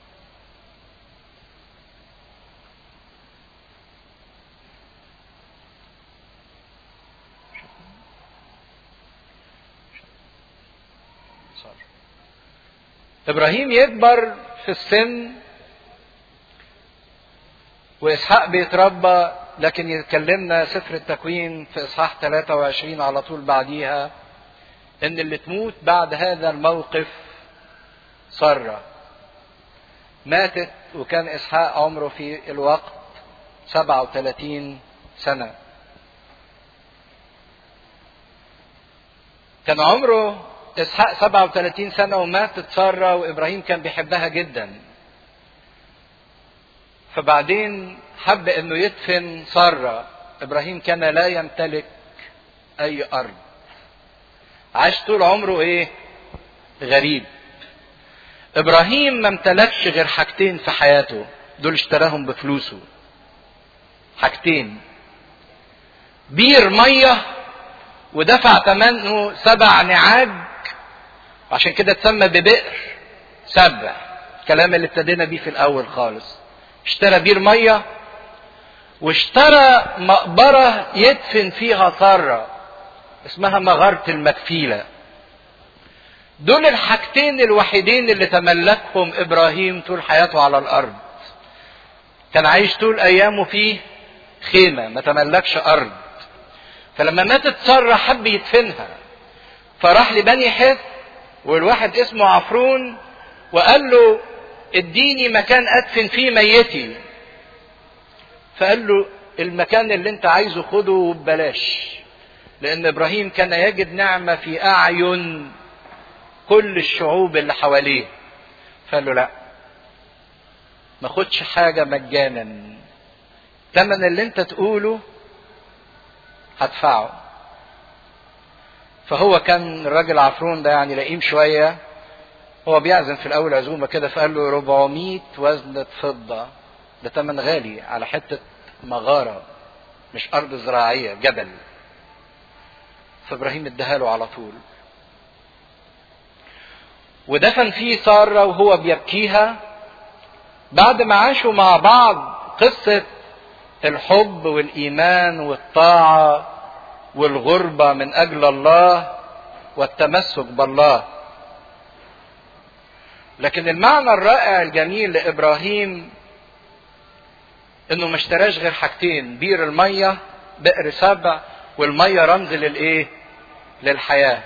S1: ابراهيم يكبر في السن واسحاق بيتربى لكن يتكلمنا سفر التكوين في اصحاح 23 على طول بعديها ان اللي تموت بعد هذا الموقف ساره ماتت وكان اسحاق عمره في الوقت 37 سنه كان عمره اسحاق 37 سنه وماتت ساره وابراهيم كان بيحبها جدا فبعدين حب انه يدفن ساره ابراهيم كان لا يمتلك اي ارض عاش طول عمره ايه غريب ابراهيم ما امتلكش غير حاجتين في حياته دول اشتراهم بفلوسه حاجتين بير ميه ودفع ثمنه سبع نعاج عشان كده اتسمى ببئر سبع الكلام اللي ابتدينا بيه في الاول خالص اشترى بير ميه واشترى مقبره يدفن فيها ساره اسمها مغاره المكفيله دول الحاجتين الوحيدين اللي تملكهم ابراهيم طول حياته على الارض كان عايش طول ايامه في خيمة ما تملكش أرض فلما ماتت سارة حب يدفنها فراح لبني حث والواحد اسمه عفرون وقال له اديني مكان ادفن فيه ميتي فقال له المكان اللي انت عايزه خده ببلاش لان ابراهيم كان يجد نعمة في اعين كل الشعوب اللي حواليه فقال له لا ما خدش حاجة مجانا تمن اللي انت تقوله هدفعه فهو كان الراجل عفرون ده يعني لئيم شوية هو بيعزم في الأول عزومة كده فقال له 400 وزنة فضة ده تمن غالي على حتة مغارة مش أرض زراعية جبل فإبراهيم اداها له على طول ودفن فيه سارة وهو بيبكيها بعد ما عاشوا مع بعض قصة الحب والإيمان والطاعة والغربة من أجل الله والتمسك بالله لكن المعنى الرائع الجميل لإبراهيم إنه ما اشتراش غير حاجتين بير المية بئر سبع والمية رمز للإيه؟ للحياة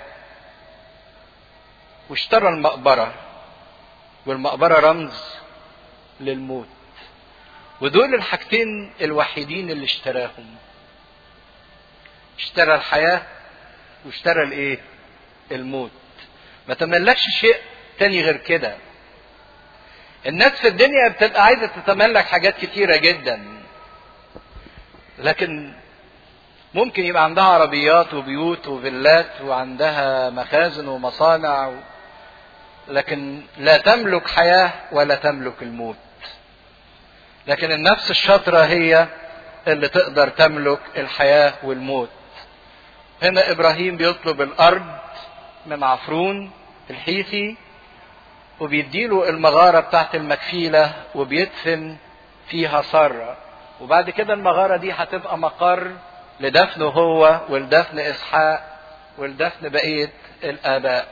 S1: واشترى المقبرة والمقبرة رمز للموت ودول الحاجتين الوحيدين اللي اشتراهم اشترى الحياة واشترى الايه الموت ما تملكش شيء تاني غير كده الناس في الدنيا بتبقى عايزة تتملك حاجات كتيرة جدا لكن ممكن يبقى عندها عربيات وبيوت وفيلات وعندها مخازن ومصانع و... لكن لا تملك حياة ولا تملك الموت لكن النفس الشاطرة هي اللي تقدر تملك الحياة والموت هنا إبراهيم بيطلب الأرض من عفرون الحيثي وبيديله المغارة بتاعت المكفيلة وبيدفن فيها سارة وبعد كده المغارة دي هتبقى مقر لدفنه هو ولدفن إسحاق ولدفن بقية الآباء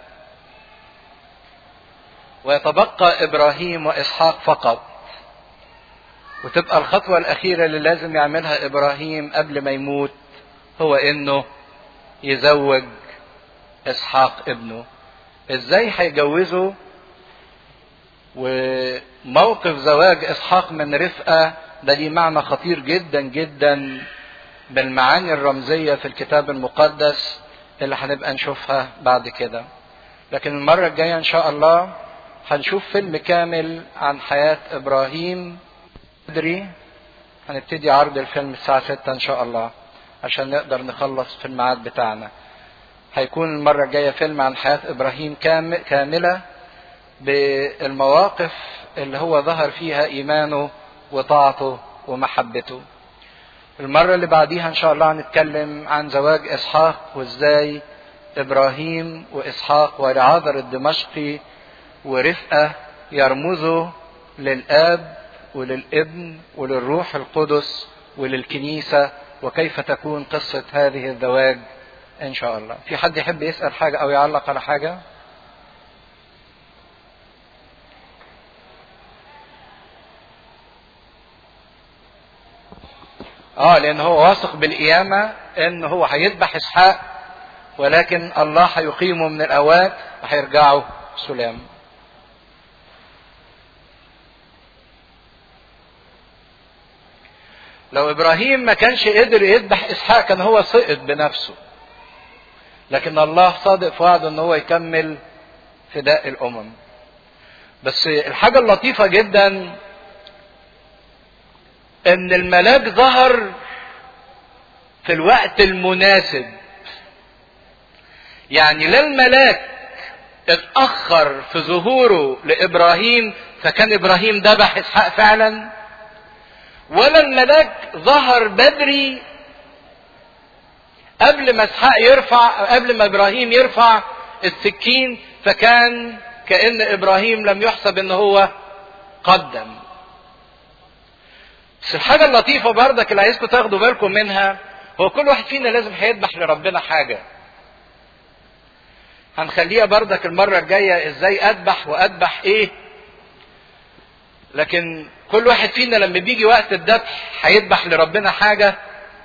S1: ويتبقى إبراهيم وإسحاق فقط وتبقى الخطوة الأخيرة اللي لازم يعملها إبراهيم قبل ما يموت هو إنه يزوج إسحاق ابنه إزاي هيجوزه وموقف زواج إسحاق من رفقة ده ليه معنى خطير جدا جدا بالمعاني الرمزية في الكتاب المقدس اللي هنبقى نشوفها بعد كده لكن المرة الجاية إن شاء الله هنشوف فيلم كامل عن حياة إبراهيم بدري هنبتدي عرض الفيلم الساعة 6 إن شاء الله عشان نقدر نخلص في الميعاد بتاعنا هيكون المرة الجاية فيلم عن حياة إبراهيم كاملة بالمواقف اللي هو ظهر فيها إيمانه وطاعته ومحبته المرة اللي بعديها إن شاء الله هنتكلم عن زواج إسحاق وإزاي إبراهيم وإسحاق ولعاذر الدمشقي ورفقة يرمزوا للآب وللابن وللروح القدس وللكنيسة وكيف تكون قصة هذه الزواج إن شاء الله في حد يحب يسأل حاجة أو يعلق على حاجة اه لان هو واثق بالقيامة ان هو هيذبح اسحاق ولكن الله هيقيمه من الاوات وهيرجعوا سلام لو ابراهيم ما كانش قدر يذبح اسحاق كان هو سقط بنفسه لكن الله صادق في وعده ان هو يكمل فداء الامم بس الحاجه اللطيفه جدا ان الملاك ظهر في الوقت المناسب يعني لا الملاك اتاخر في ظهوره لابراهيم فكان ابراهيم ذبح اسحاق فعلا ولا الملاك ظهر بدري قبل ما اسحاق يرفع قبل ما ابراهيم يرفع السكين فكان كان ابراهيم لم يحسب ان هو قدم بس الحاجة اللطيفة بردك اللي عايزكم تاخدوا بالكم منها هو كل واحد فينا لازم هيذبح لربنا حاجة. هنخليها بردك المرة الجاية ازاي اذبح واذبح ايه. لكن كل واحد فينا لما بيجي وقت الذبح هيذبح لربنا حاجة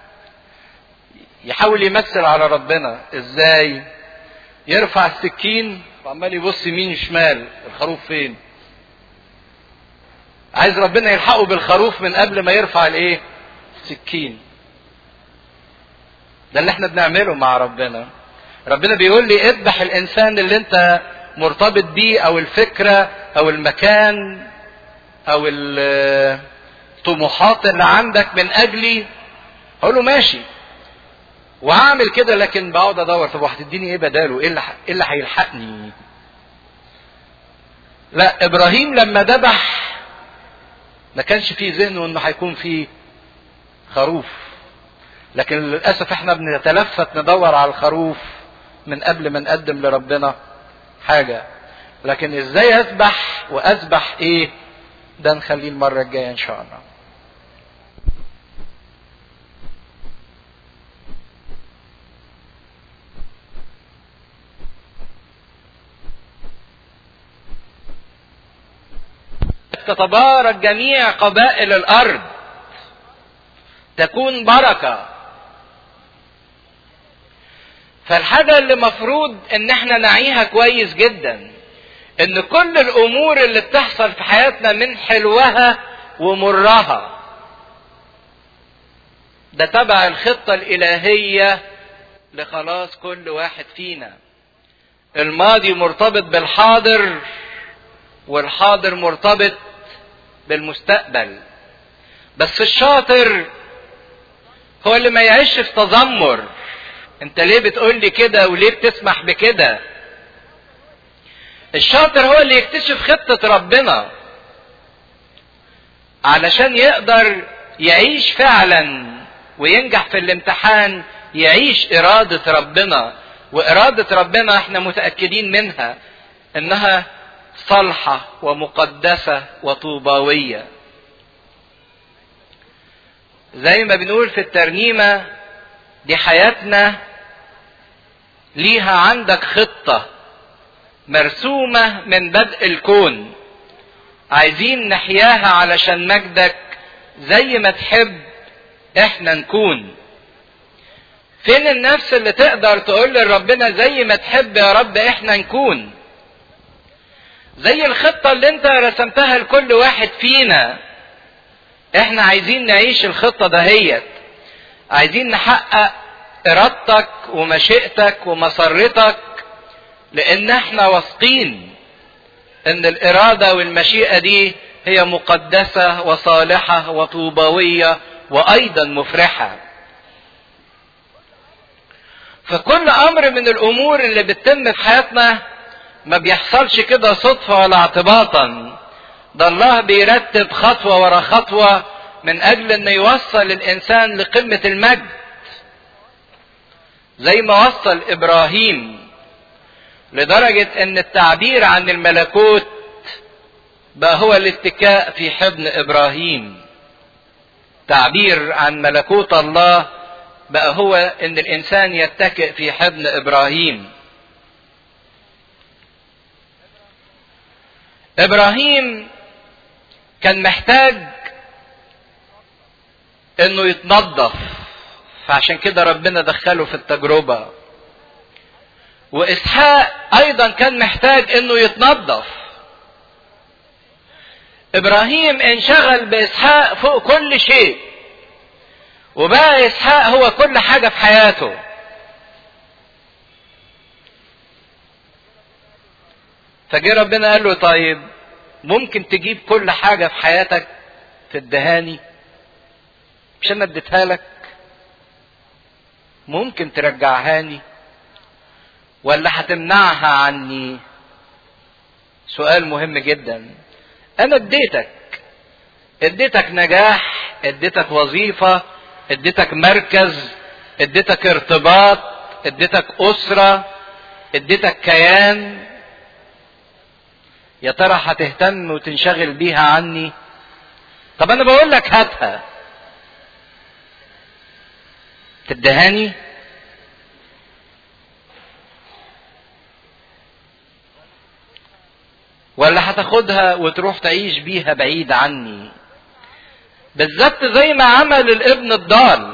S1: يحاول يمثل على ربنا ازاي يرفع السكين وعمال يبص يمين شمال الخروف فين عايز ربنا يلحقه بالخروف من قبل ما يرفع الايه السكين ده اللي احنا بنعمله مع ربنا ربنا بيقول لي اذبح الانسان اللي انت مرتبط بيه او الفكرة او المكان او الطموحات اللي عندك من اجلي اقول له ماشي وهعمل كده لكن بقعد ادور طب وهتديني ايه بداله ايه اللي ايه اللي هيلحقني لا ابراهيم لما ذبح ما كانش فيه ذهنه انه هيكون فيه خروف لكن للاسف احنا بنتلفت ندور على الخروف من قبل ما نقدم لربنا حاجه لكن ازاي اذبح واذبح ايه ده نخليه المره الجايه ان شاء الله تتبارك جميع قبائل الارض تكون بركه فالحاجه اللي مفروض ان احنا نعيها كويس جدا ان كل الامور اللي بتحصل في حياتنا من حلوها ومرها ده تبع الخطه الالهيه لخلاص كل واحد فينا الماضي مرتبط بالحاضر والحاضر مرتبط بالمستقبل بس الشاطر هو اللي ما يعيش في تذمر انت ليه بتقول لي كده وليه بتسمح بكده الشاطر هو اللي يكتشف خطة ربنا علشان يقدر يعيش فعلا وينجح في الامتحان يعيش إرادة ربنا وإرادة ربنا احنا متأكدين منها انها صالحة ومقدسة وطوباوية زي ما بنقول في الترنيمة دي حياتنا ليها عندك خطة مرسومة من بدء الكون عايزين نحياها علشان مجدك زي ما تحب احنا نكون فين النفس اللي تقدر تقول لربنا زي ما تحب يا رب احنا نكون زي الخطة اللي انت رسمتها لكل واحد فينا احنا عايزين نعيش الخطة دهيت عايزين نحقق ارادتك ومشيئتك ومسرتك لان احنا واثقين ان الاراده والمشيئه دي هي مقدسه وصالحه وطوباويه وايضا مفرحه فكل امر من الامور اللي بتتم في حياتنا ما بيحصلش كده صدفه ولا اعتباطا ده الله بيرتب خطوه ورا خطوه من اجل انه يوصل الانسان لقمه المجد زي ما وصل ابراهيم لدرجه ان التعبير عن الملكوت بقى هو الاتكاء في حضن ابراهيم تعبير عن ملكوت الله بقى هو ان الانسان يتكئ في حضن ابراهيم ابراهيم كان محتاج انه يتنظف فعشان كده ربنا دخله في التجربه واسحاق ايضا كان محتاج انه يتنظف ابراهيم انشغل باسحاق فوق كل شيء وبقى اسحاق هو كل حاجه في حياته فجه ربنا قال له طيب ممكن تجيب كل حاجه في حياتك تدهاني مش انا اديتها لك ممكن ترجعهاني ولا هتمنعها عني سؤال مهم جدا انا اديتك اديتك نجاح اديتك وظيفه اديتك مركز اديتك ارتباط اديتك اسره اديتك كيان يا ترى هتهتم وتنشغل بيها عني طب انا بقول لك هاتها تدهاني ولا هتاخدها وتروح تعيش بيها بعيد عني بالظبط زي ما عمل الابن الضال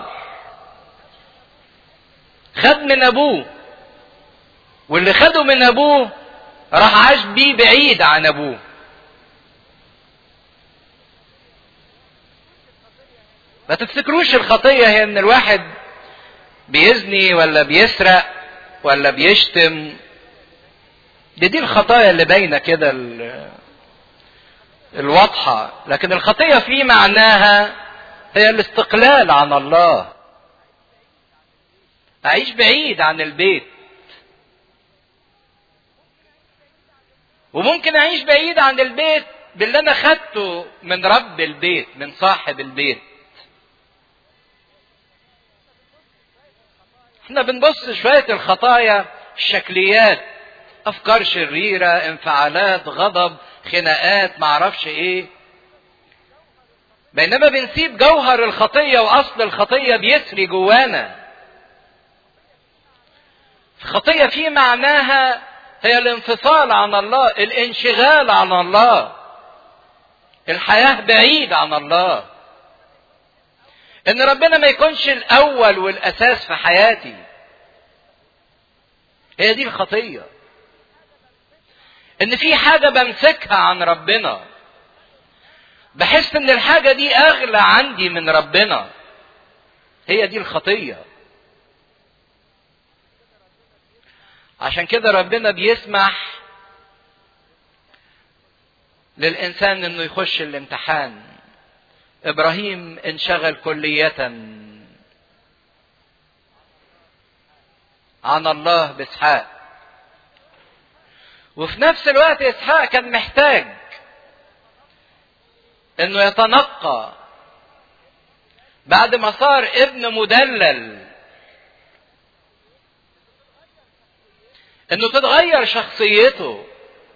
S1: خد من ابوه واللي خده من ابوه راح عاش بيه بعيد عن ابوه ما تفتكروش الخطية هي ان الواحد بيزني ولا بيسرق ولا بيشتم دي دي الخطايا اللي باينة كده الواضحة لكن الخطية في معناها هي الاستقلال عن الله أعيش بعيد عن البيت وممكن أعيش بعيد عن البيت باللي أنا خدته من رب البيت من صاحب البيت احنا بنبص شوية الخطايا الشكليات افكار شريرة انفعالات غضب خناقات معرفش ايه بينما بنسيب جوهر الخطية واصل الخطية بيسري جوانا الخطية في معناها هي الانفصال عن الله الانشغال عن الله الحياة بعيد عن الله ان ربنا ما يكونش الاول والاساس في حياتي هي دي الخطيه ان في حاجه بمسكها عن ربنا بحس ان الحاجه دي اغلى عندي من ربنا هي دي الخطيه عشان كده ربنا بيسمح للانسان انه يخش الامتحان ابراهيم انشغل كلية عن الله باسحاق وفي نفس الوقت اسحاق كان محتاج انه يتنقى بعد ما صار ابن مدلل انه تتغير شخصيته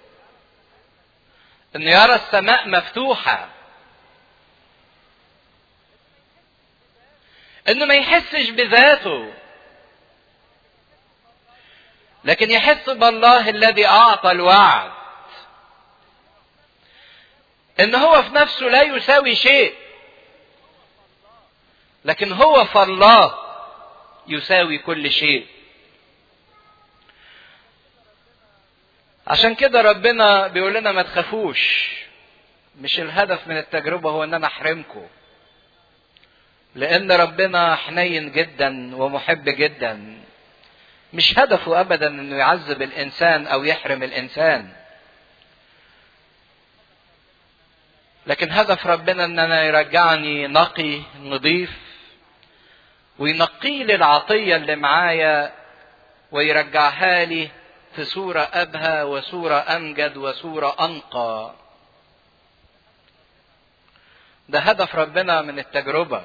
S1: انه يرى السماء مفتوحه انه ما يحسش بذاته لكن يحس بالله الذي اعطى الوعد ان هو في نفسه لا يساوي شيء لكن هو فالله يساوي كل شيء عشان كده ربنا بيقول لنا ما تخافوش مش الهدف من التجربة هو ان انا احرمكم لان ربنا حنين جدا ومحب جدا مش هدفه ابدا انه يعذب الانسان او يحرم الانسان لكن هدف ربنا ان انا يرجعني نقي نظيف وينقي لي العطيه اللي معايا ويرجعها لي في صوره ابهى وصوره امجد وصوره انقى ده هدف ربنا من التجربه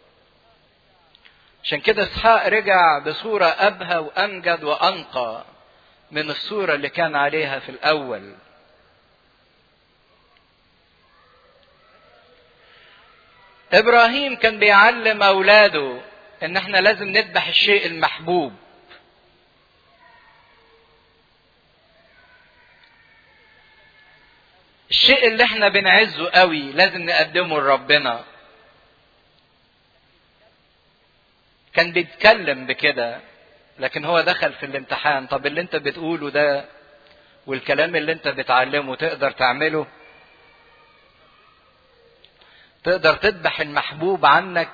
S1: عشان كده اسحاق رجع بصورة أبهى وأمجد وأنقى من الصورة اللي كان عليها في الأول. إبراهيم كان بيعلم أولاده إن إحنا لازم نذبح الشيء المحبوب. الشيء اللي إحنا بنعزه قوي لازم نقدمه لربنا. كان بيتكلم بكده لكن هو دخل في الامتحان طب اللي انت بتقوله ده والكلام اللي انت بتعلمه تقدر تعمله تقدر تذبح المحبوب عنك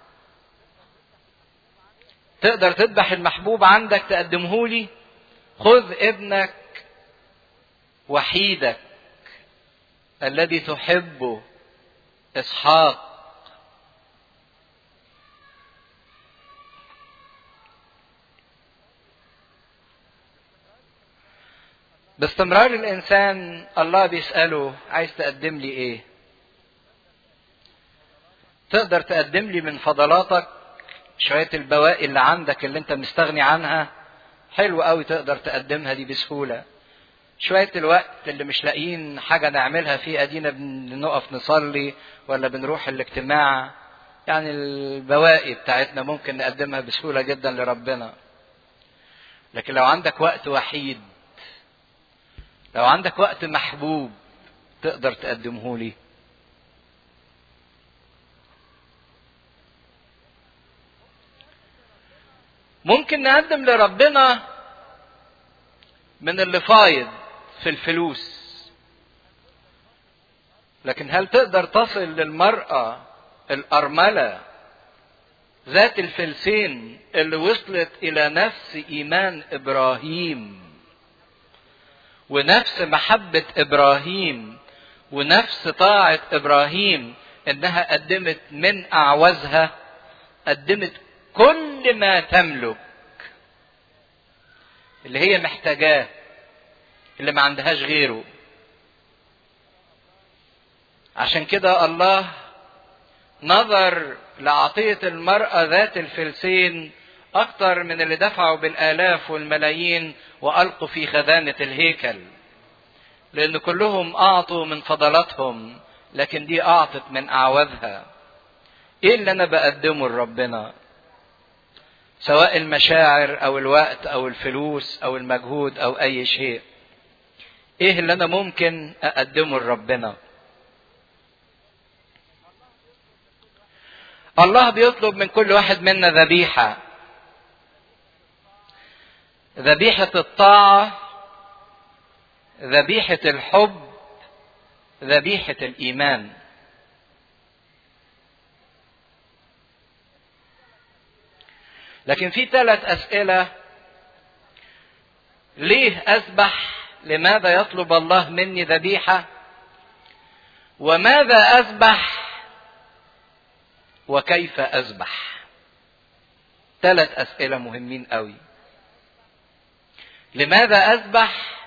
S1: تقدر تذبح المحبوب عندك تقدمه لي خذ ابنك وحيدك الذي تحبه اسحاق باستمرار الانسان الله بيساله عايز تقدم لي ايه تقدر تقدم لي من فضلاتك شويه البواقي اللي عندك اللي انت مستغني عنها حلو قوي تقدر تقدمها دي بسهوله شويه الوقت اللي مش لاقيين حاجه نعملها فيه ادينا بنقف نصلي ولا بنروح الاجتماع يعني البواقي بتاعتنا ممكن نقدمها بسهوله جدا لربنا لكن لو عندك وقت وحيد لو عندك وقت محبوب تقدر تقدمه لي ممكن نقدم لربنا من اللي فايض في الفلوس لكن هل تقدر تصل للمرأة الأرملة ذات الفلسين اللي وصلت إلى نفس إيمان إبراهيم ونفس محبة إبراهيم ونفس طاعة إبراهيم إنها قدمت من أعوزها قدمت كل ما تملك اللي هي محتاجاه اللي ما عندهاش غيره عشان كده الله نظر لعطية المرأة ذات الفلسين أكتر من اللي دفعوا بالآلاف والملايين وألقوا في خزانة الهيكل لأن كلهم أعطوا من فضلاتهم لكن دي أعطت من أعوذها إيه اللي أنا بقدمه لربنا سواء المشاعر أو الوقت أو الفلوس أو المجهود أو أي شيء إيه اللي أنا ممكن أقدمه لربنا الله بيطلب من كل واحد منا ذبيحة ذبيحة الطاعة ذبيحة الحب ذبيحة الإيمان لكن في ثلاث أسئلة ليه أسبح لماذا يطلب الله مني ذبيحة وماذا أسبح وكيف أسبح ثلاث أسئلة مهمين قوي لماذا أسبح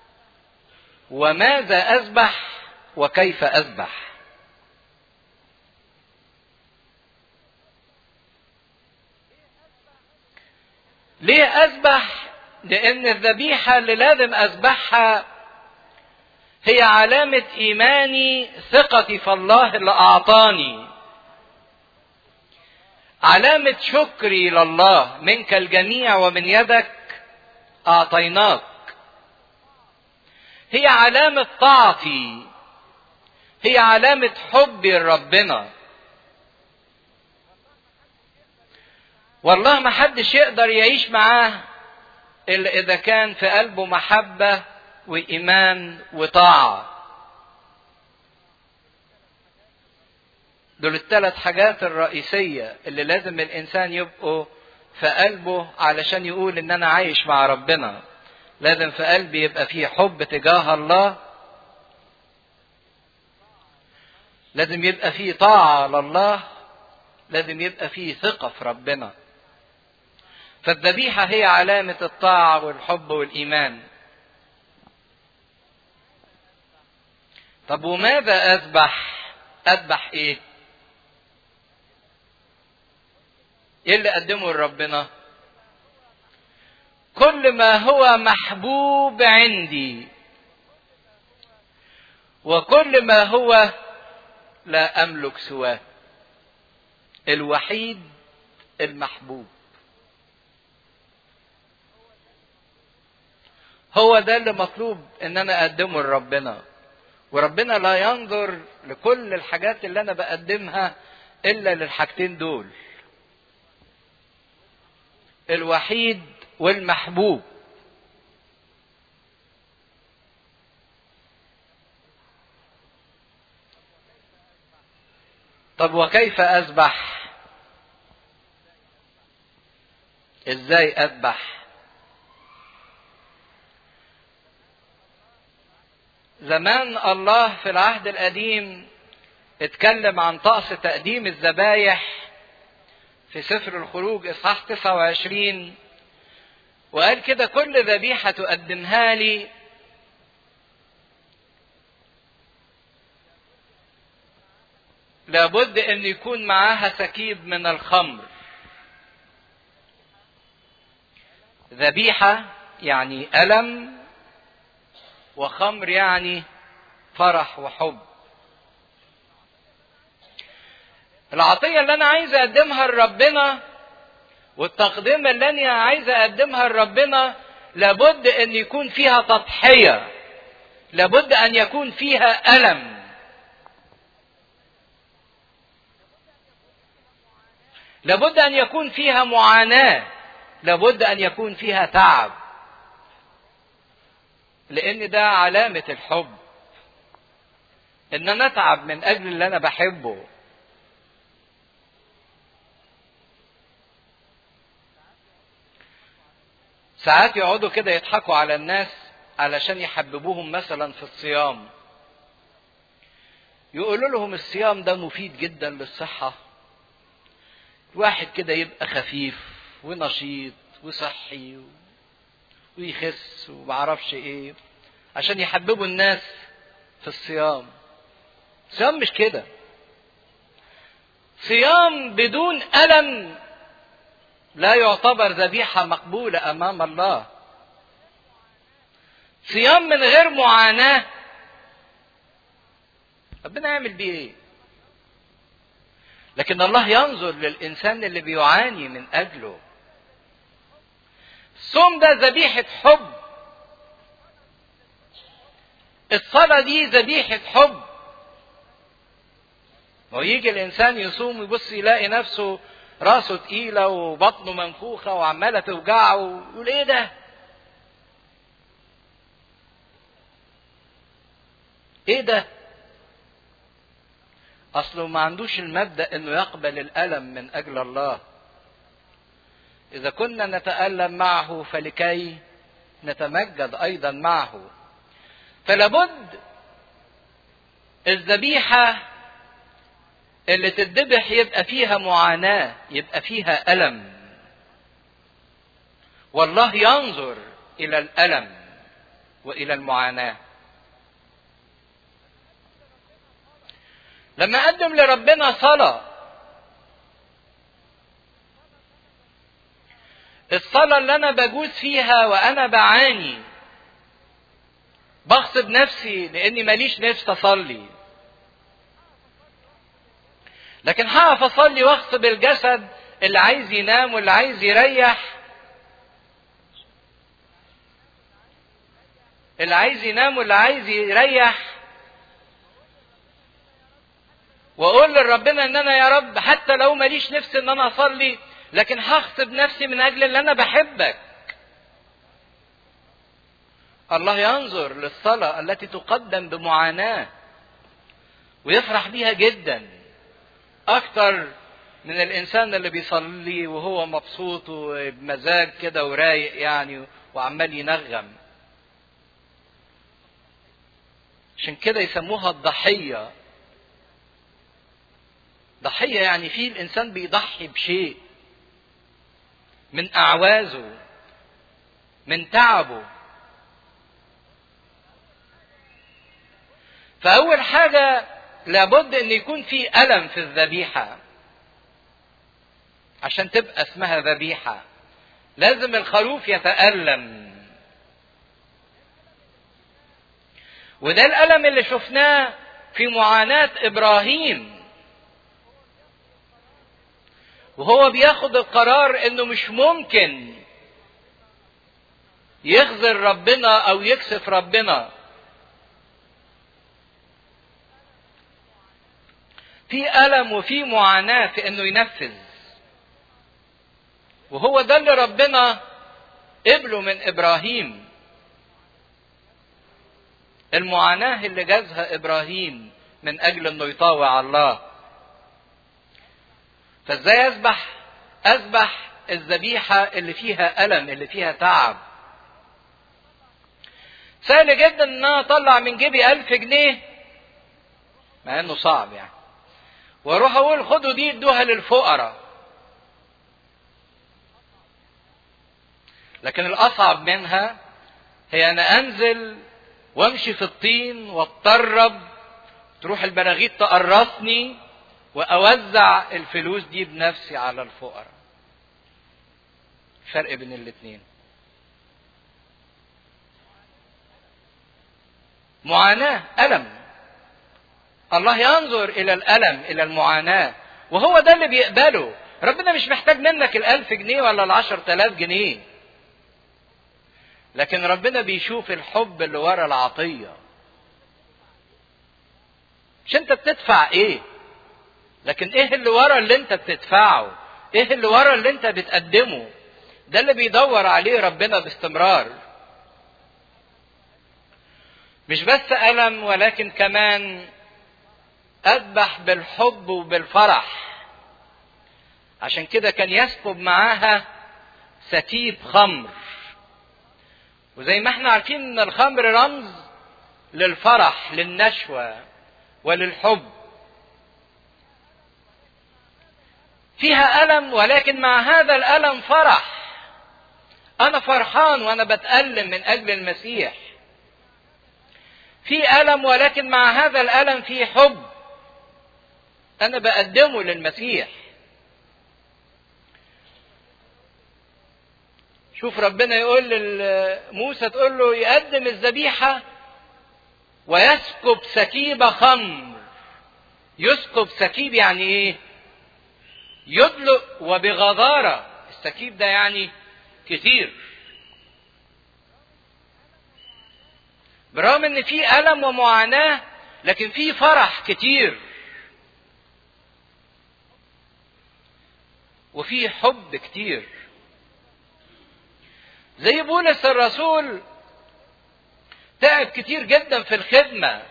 S1: وماذا أسبح وكيف أسبح ليه أسبح لأن الذبيحة اللي لازم أسبحها هي علامة إيماني ثقتي في الله اللي أعطاني علامة شكري لله منك الجميع ومن يدك أعطيناك هي علامة طاعتي هي علامة حبي لربنا والله ما حدش يقدر يعيش معاه إلا إذا كان في قلبه محبة وإيمان وطاعة دول الثلاث حاجات الرئيسية اللي لازم الإنسان يبقوا في قلبه علشان يقول إن أنا عايش مع ربنا لازم في قلبي يبقى فيه حب تجاه الله لازم يبقى فيه طاعة لله لازم يبقى فيه ثقة في ربنا فالذبيحة هي علامة الطاعة والحب والإيمان طب وماذا أذبح أذبح إيه إيه اللي أقدمه لربنا كل ما هو محبوب عندي وكل ما هو لا أملك سواه الوحيد المحبوب هو ده اللي مطلوب ان انا اقدمه لربنا وربنا لا ينظر لكل الحاجات اللي انا بقدمها الا للحاجتين دول الوحيد والمحبوب طب وكيف اذبح ازاي اذبح زمان الله في العهد القديم اتكلم عن طقس تقديم الذبايح في سفر الخروج اصحاح 29 وقال كده كل ذبيحه تقدمها لي لابد ان يكون معاها سكيب من الخمر ذبيحه يعني الم وخمر يعني فرح وحب العطيه اللي انا عايز اقدمها لربنا والتقدمه اللي انا عايز اقدمها لربنا لابد ان يكون فيها تضحيه لابد ان يكون فيها الم لابد ان يكون فيها معاناه لابد ان يكون فيها تعب لان ده علامه الحب ان انا اتعب من اجل اللي انا بحبه ساعات يقعدوا كده يضحكوا على الناس علشان يحببوهم مثلا في الصيام يقولوا لهم الصيام ده مفيد جدا للصحة واحد كده يبقى خفيف ونشيط وصحي ويخس ومعرفش ايه عشان يحببوا الناس في الصيام صيام مش كده صيام بدون ألم لا يعتبر ذبيحة مقبولة أمام الله صيام من غير معاناة ربنا يعمل بيه ايه لكن الله ينظر للإنسان اللي بيعاني من أجله الصوم ده ذبيحة حب الصلاة دي ذبيحة حب ويجي الإنسان يصوم ويبص يلاقي نفسه راسه تقيلة وبطنه منفوخة وعمالة توجعه ويقول إيه ده؟ إيه ده؟ أصله ما عندوش المبدأ إنه يقبل الألم من أجل الله. إذا كنا نتألم معه فلكي نتمجد أيضا معه. فلابد الذبيحة اللي تتذبح يبقى فيها معاناة يبقى فيها ألم والله ينظر إلى الألم وإلى المعاناة لما أقدم لربنا صلاة الصلاة اللي أنا بجوز فيها وأنا بعاني بغصب نفسي لاني ماليش نفس اصلي لكن هقف اصلي واغصب الجسد اللي عايز ينام واللي عايز يريح اللي عايز ينام واللي عايز يريح واقول لربنا ان انا يا رب حتى لو ماليش نفس ان انا اصلي لكن هغصب نفسي من اجل ان انا بحبك الله ينظر للصلاة التي تقدم بمعاناة ويفرح بيها جدا أكتر من الإنسان اللي بيصلي وهو مبسوط وبمزاج كده ورايق يعني وعمال ينغم عشان كده يسموها الضحية ضحية يعني في الإنسان بيضحي بشيء من أعوازه من تعبه فأول حاجة لابد أن يكون في ألم في الذبيحة عشان تبقى اسمها ذبيحة لازم الخروف يتألم وده الألم اللي شفناه في معاناة إبراهيم وهو بياخد القرار انه مش ممكن يخذل ربنا او يكسف ربنا في ألم وفي معاناة في إنه ينفذ. وهو ده اللي ربنا قبله من إبراهيم. المعاناة اللي جازها إبراهيم من أجل إنه يطاوع الله. فإزاي أذبح؟ أذبح الذبيحة اللي فيها ألم، اللي فيها تعب. سهل جدا إن أنا أطلع من جيبي ألف جنيه مع إنه صعب يعني. واروح اقول خدوا دي ادوها للفقراء لكن الاصعب منها هي انا انزل وامشي في الطين واتطرب تروح البراغيث تقرصني واوزع الفلوس دي بنفسي على الفقراء فرق بين الاتنين معاناة ألم الله ينظر إلى الألم إلى المعاناة وهو ده اللي بيقبله ربنا مش محتاج منك الألف جنيه ولا العشر تلاف جنيه لكن ربنا بيشوف الحب اللي ورا العطية مش انت بتدفع ايه لكن ايه اللي ورا اللي انت بتدفعه ايه اللي ورا اللي انت بتقدمه ده اللي بيدور عليه ربنا باستمرار مش بس ألم ولكن كمان أذبح بالحب وبالفرح عشان كده كان يسكب معاها سكيب خمر وزي ما احنا عارفين ان الخمر رمز للفرح للنشوة وللحب فيها ألم ولكن مع هذا الألم فرح أنا فرحان وأنا بتألم من أجل المسيح في ألم ولكن مع هذا الألم في حب أنا بقدمه للمسيح شوف ربنا يقول لموسى تقول له يقدم الذبيحة ويسكب سكيب خمر يسكب سكيب يعني ايه يدلق وبغضارة السكيب ده يعني كتير برغم ان في ألم ومعاناة لكن في فرح كتير وفي حب كتير زي بولس الرسول تعب كتير جدا في الخدمة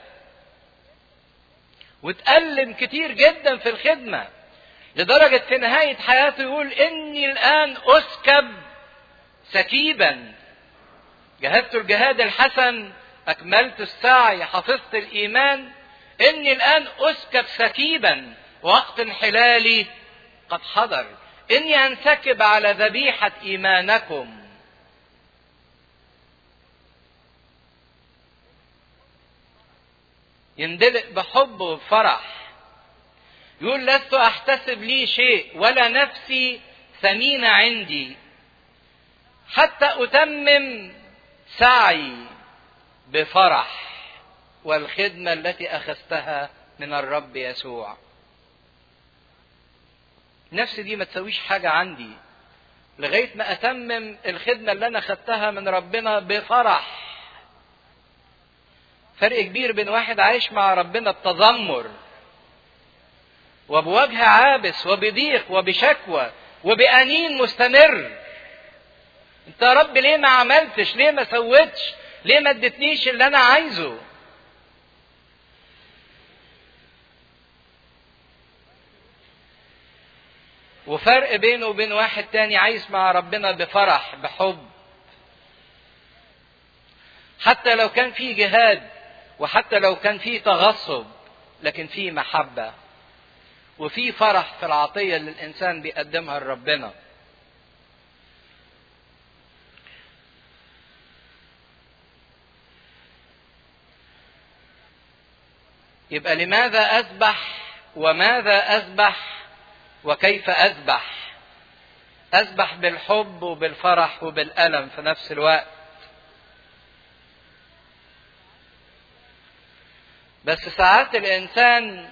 S1: وتألم كتير جدا في الخدمة لدرجة في نهاية حياته يقول إني الآن أسكب سكيبا جهدت الجهاد الحسن أكملت السعي حفظت الإيمان إني الآن أسكب سكيبا وقت انحلالي قد حضر إني أنسكب على ذبيحة إيمانكم يندلق بحب وفرح يقول لست احتسب لي شيء ولا نفسي ثمينه عندي حتى اتمم سعي بفرح والخدمه التي اخذتها من الرب يسوع نفسي دي ما تسويش حاجه عندي لغايه ما اتمم الخدمه اللي انا خدتها من ربنا بفرح فرق كبير بين واحد عايش مع ربنا بتذمر وبوجه عابس وبضيق وبشكوى وبأنين مستمر انت يا رب ليه ما عملتش ليه ما سويتش ليه ما اديتنيش اللي انا عايزه وفرق بينه وبين واحد تاني عايش مع ربنا بفرح بحب حتى لو كان في جهاد وحتى لو كان في تغصب لكن في محبة وفي فرح في العطية اللي الإنسان بيقدمها لربنا يبقى لماذا أذبح وماذا أذبح وكيف أذبح أذبح بالحب وبالفرح وبالألم في نفس الوقت بس ساعات الانسان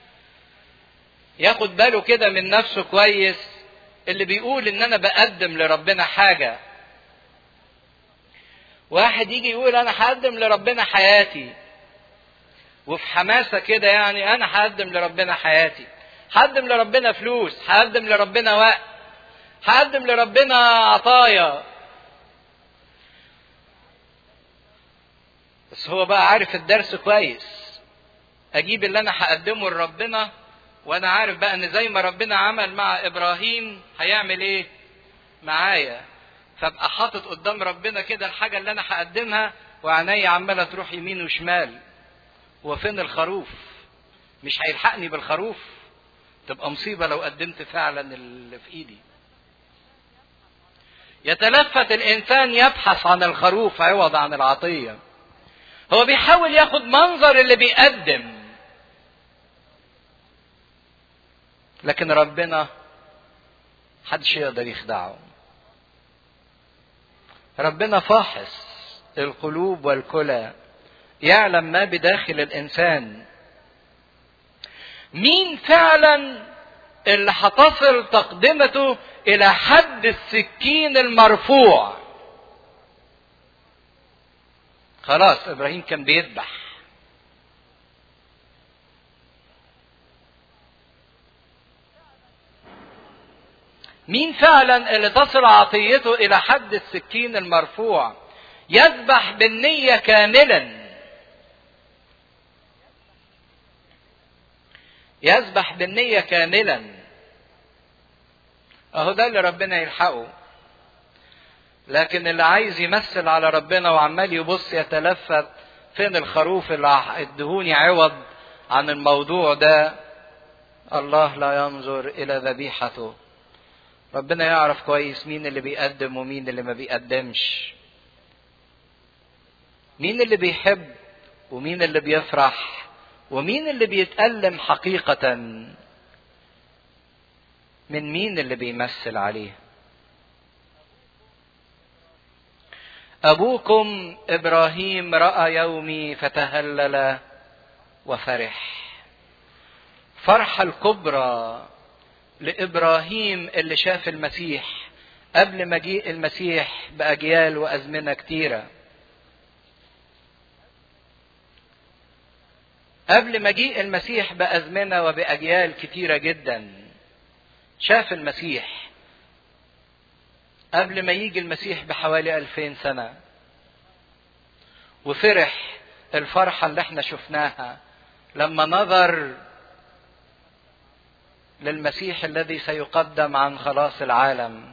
S1: ياخد باله كده من نفسه كويس اللي بيقول ان انا بقدم لربنا حاجه واحد يجي يقول انا هقدم لربنا حياتي وفي حماسه كده يعني انا هقدم لربنا حياتي هقدم لربنا فلوس هقدم لربنا وقت هقدم لربنا عطايا بس هو بقى عارف الدرس كويس اجيب اللي انا هقدمه لربنا وانا عارف بقى ان زي ما ربنا عمل مع ابراهيم هيعمل ايه معايا فابقى حاطط قدام ربنا كده الحاجه اللي انا هقدمها وعينيا عماله تروح يمين وشمال وفين الخروف مش هيلحقني بالخروف تبقى مصيبه لو قدمت فعلا اللي في ايدي يتلفت الانسان يبحث عن الخروف عوض عن العطيه هو بيحاول ياخد منظر اللي بيقدم لكن ربنا محدش يقدر يخدعه ربنا فاحص القلوب والكلى يعلم ما بداخل الانسان مين فعلا اللي هتصل تقدمته الى حد السكين المرفوع خلاص ابراهيم كان بيذبح مين فعلا اللي تصل عطيته الى حد السكين المرفوع يذبح بالنية كاملا يذبح بالنية كاملا اهو ده اللي ربنا يلحقه لكن اللي عايز يمثل على ربنا وعمال يبص يتلفت فين الخروف اللي ادهوني عوض عن الموضوع ده الله لا ينظر الى ذبيحته ربنا يعرف كويس مين اللي بيقدم ومين اللي ما بيقدمش مين اللي بيحب ومين اللي بيفرح ومين اللي بيتألم حقيقة من مين اللي بيمثل عليه أبوكم إبراهيم رأى يومي فتهلل وفرح فرحة الكبرى لإبراهيم اللي شاف المسيح قبل مجيء المسيح بأجيال وأزمنة كتيرة قبل مجيء المسيح بأزمنة وبأجيال كتيرة جدا شاف المسيح قبل ما يجي المسيح بحوالي ألفين سنة وفرح الفرحة اللي احنا شفناها لما نظر للمسيح الذي سيقدم عن خلاص العالم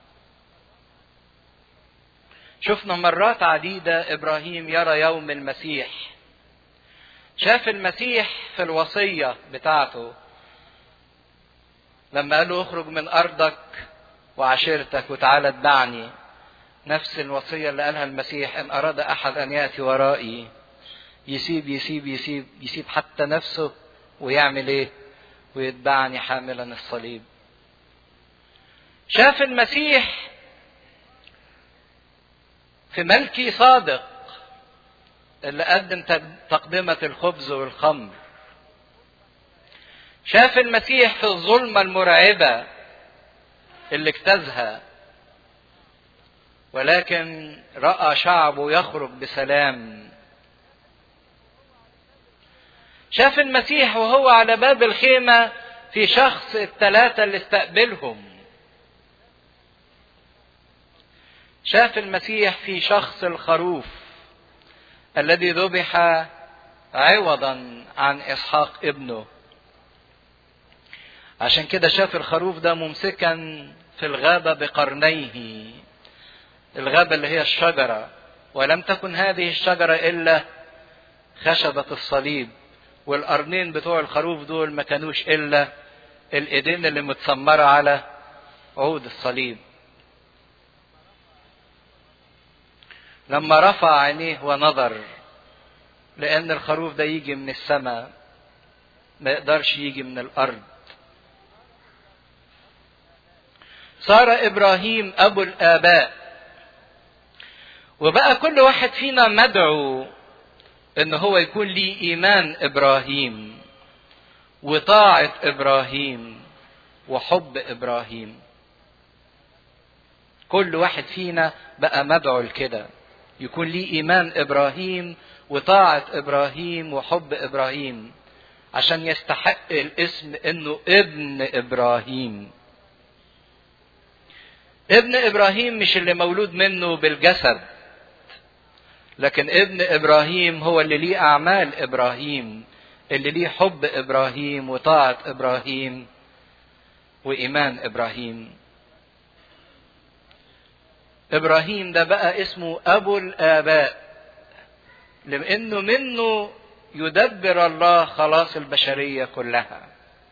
S1: شفنا مرات عديدة إبراهيم يرى يوم المسيح شاف المسيح في الوصية بتاعته لما قال له اخرج من أرضك وعشيرتك وتعالى اتبعني نفس الوصية اللي قالها المسيح إن أراد أحد أن يأتي ورائي يسيب يسيب يسيب يسيب حتى نفسه ويعمل إيه؟ ويتبعني حاملا الصليب. شاف المسيح في ملكي صادق اللي قدم تقدمة الخبز والخمر. شاف المسيح في الظلمة المرعبة اللي اجتازها ولكن راى شعبه يخرج بسلام شاف المسيح وهو على باب الخيمه في شخص الثلاثه اللي استقبلهم شاف المسيح في شخص الخروف الذي ذبح عوضا عن اسحاق ابنه عشان كده شاف الخروف ده ممسكا في الغابه بقرنيه الغابة اللي هي الشجرة ولم تكن هذه الشجرة إلا خشبة الصليب والقرنين بتوع الخروف دول ما كانوش إلا الإيدين اللي متسمرة على عود الصليب لما رفع عينيه ونظر لأن الخروف ده يجي من السماء ما يقدرش يجي من الأرض صار إبراهيم أبو الآباء وبقى كل واحد فينا مدعو ان هو يكون ليه ايمان ابراهيم وطاعه ابراهيم وحب ابراهيم كل واحد فينا بقى مدعو لكده يكون ليه ايمان ابراهيم وطاعه ابراهيم وحب ابراهيم عشان يستحق الاسم انه ابن ابراهيم ابن ابراهيم مش اللي مولود منه بالجسد لكن ابن ابراهيم هو اللي ليه اعمال ابراهيم اللي ليه حب ابراهيم وطاعه ابراهيم وايمان ابراهيم ابراهيم ده بقى اسمه ابو الاباء لانه منه يدبر الله خلاص البشريه كلها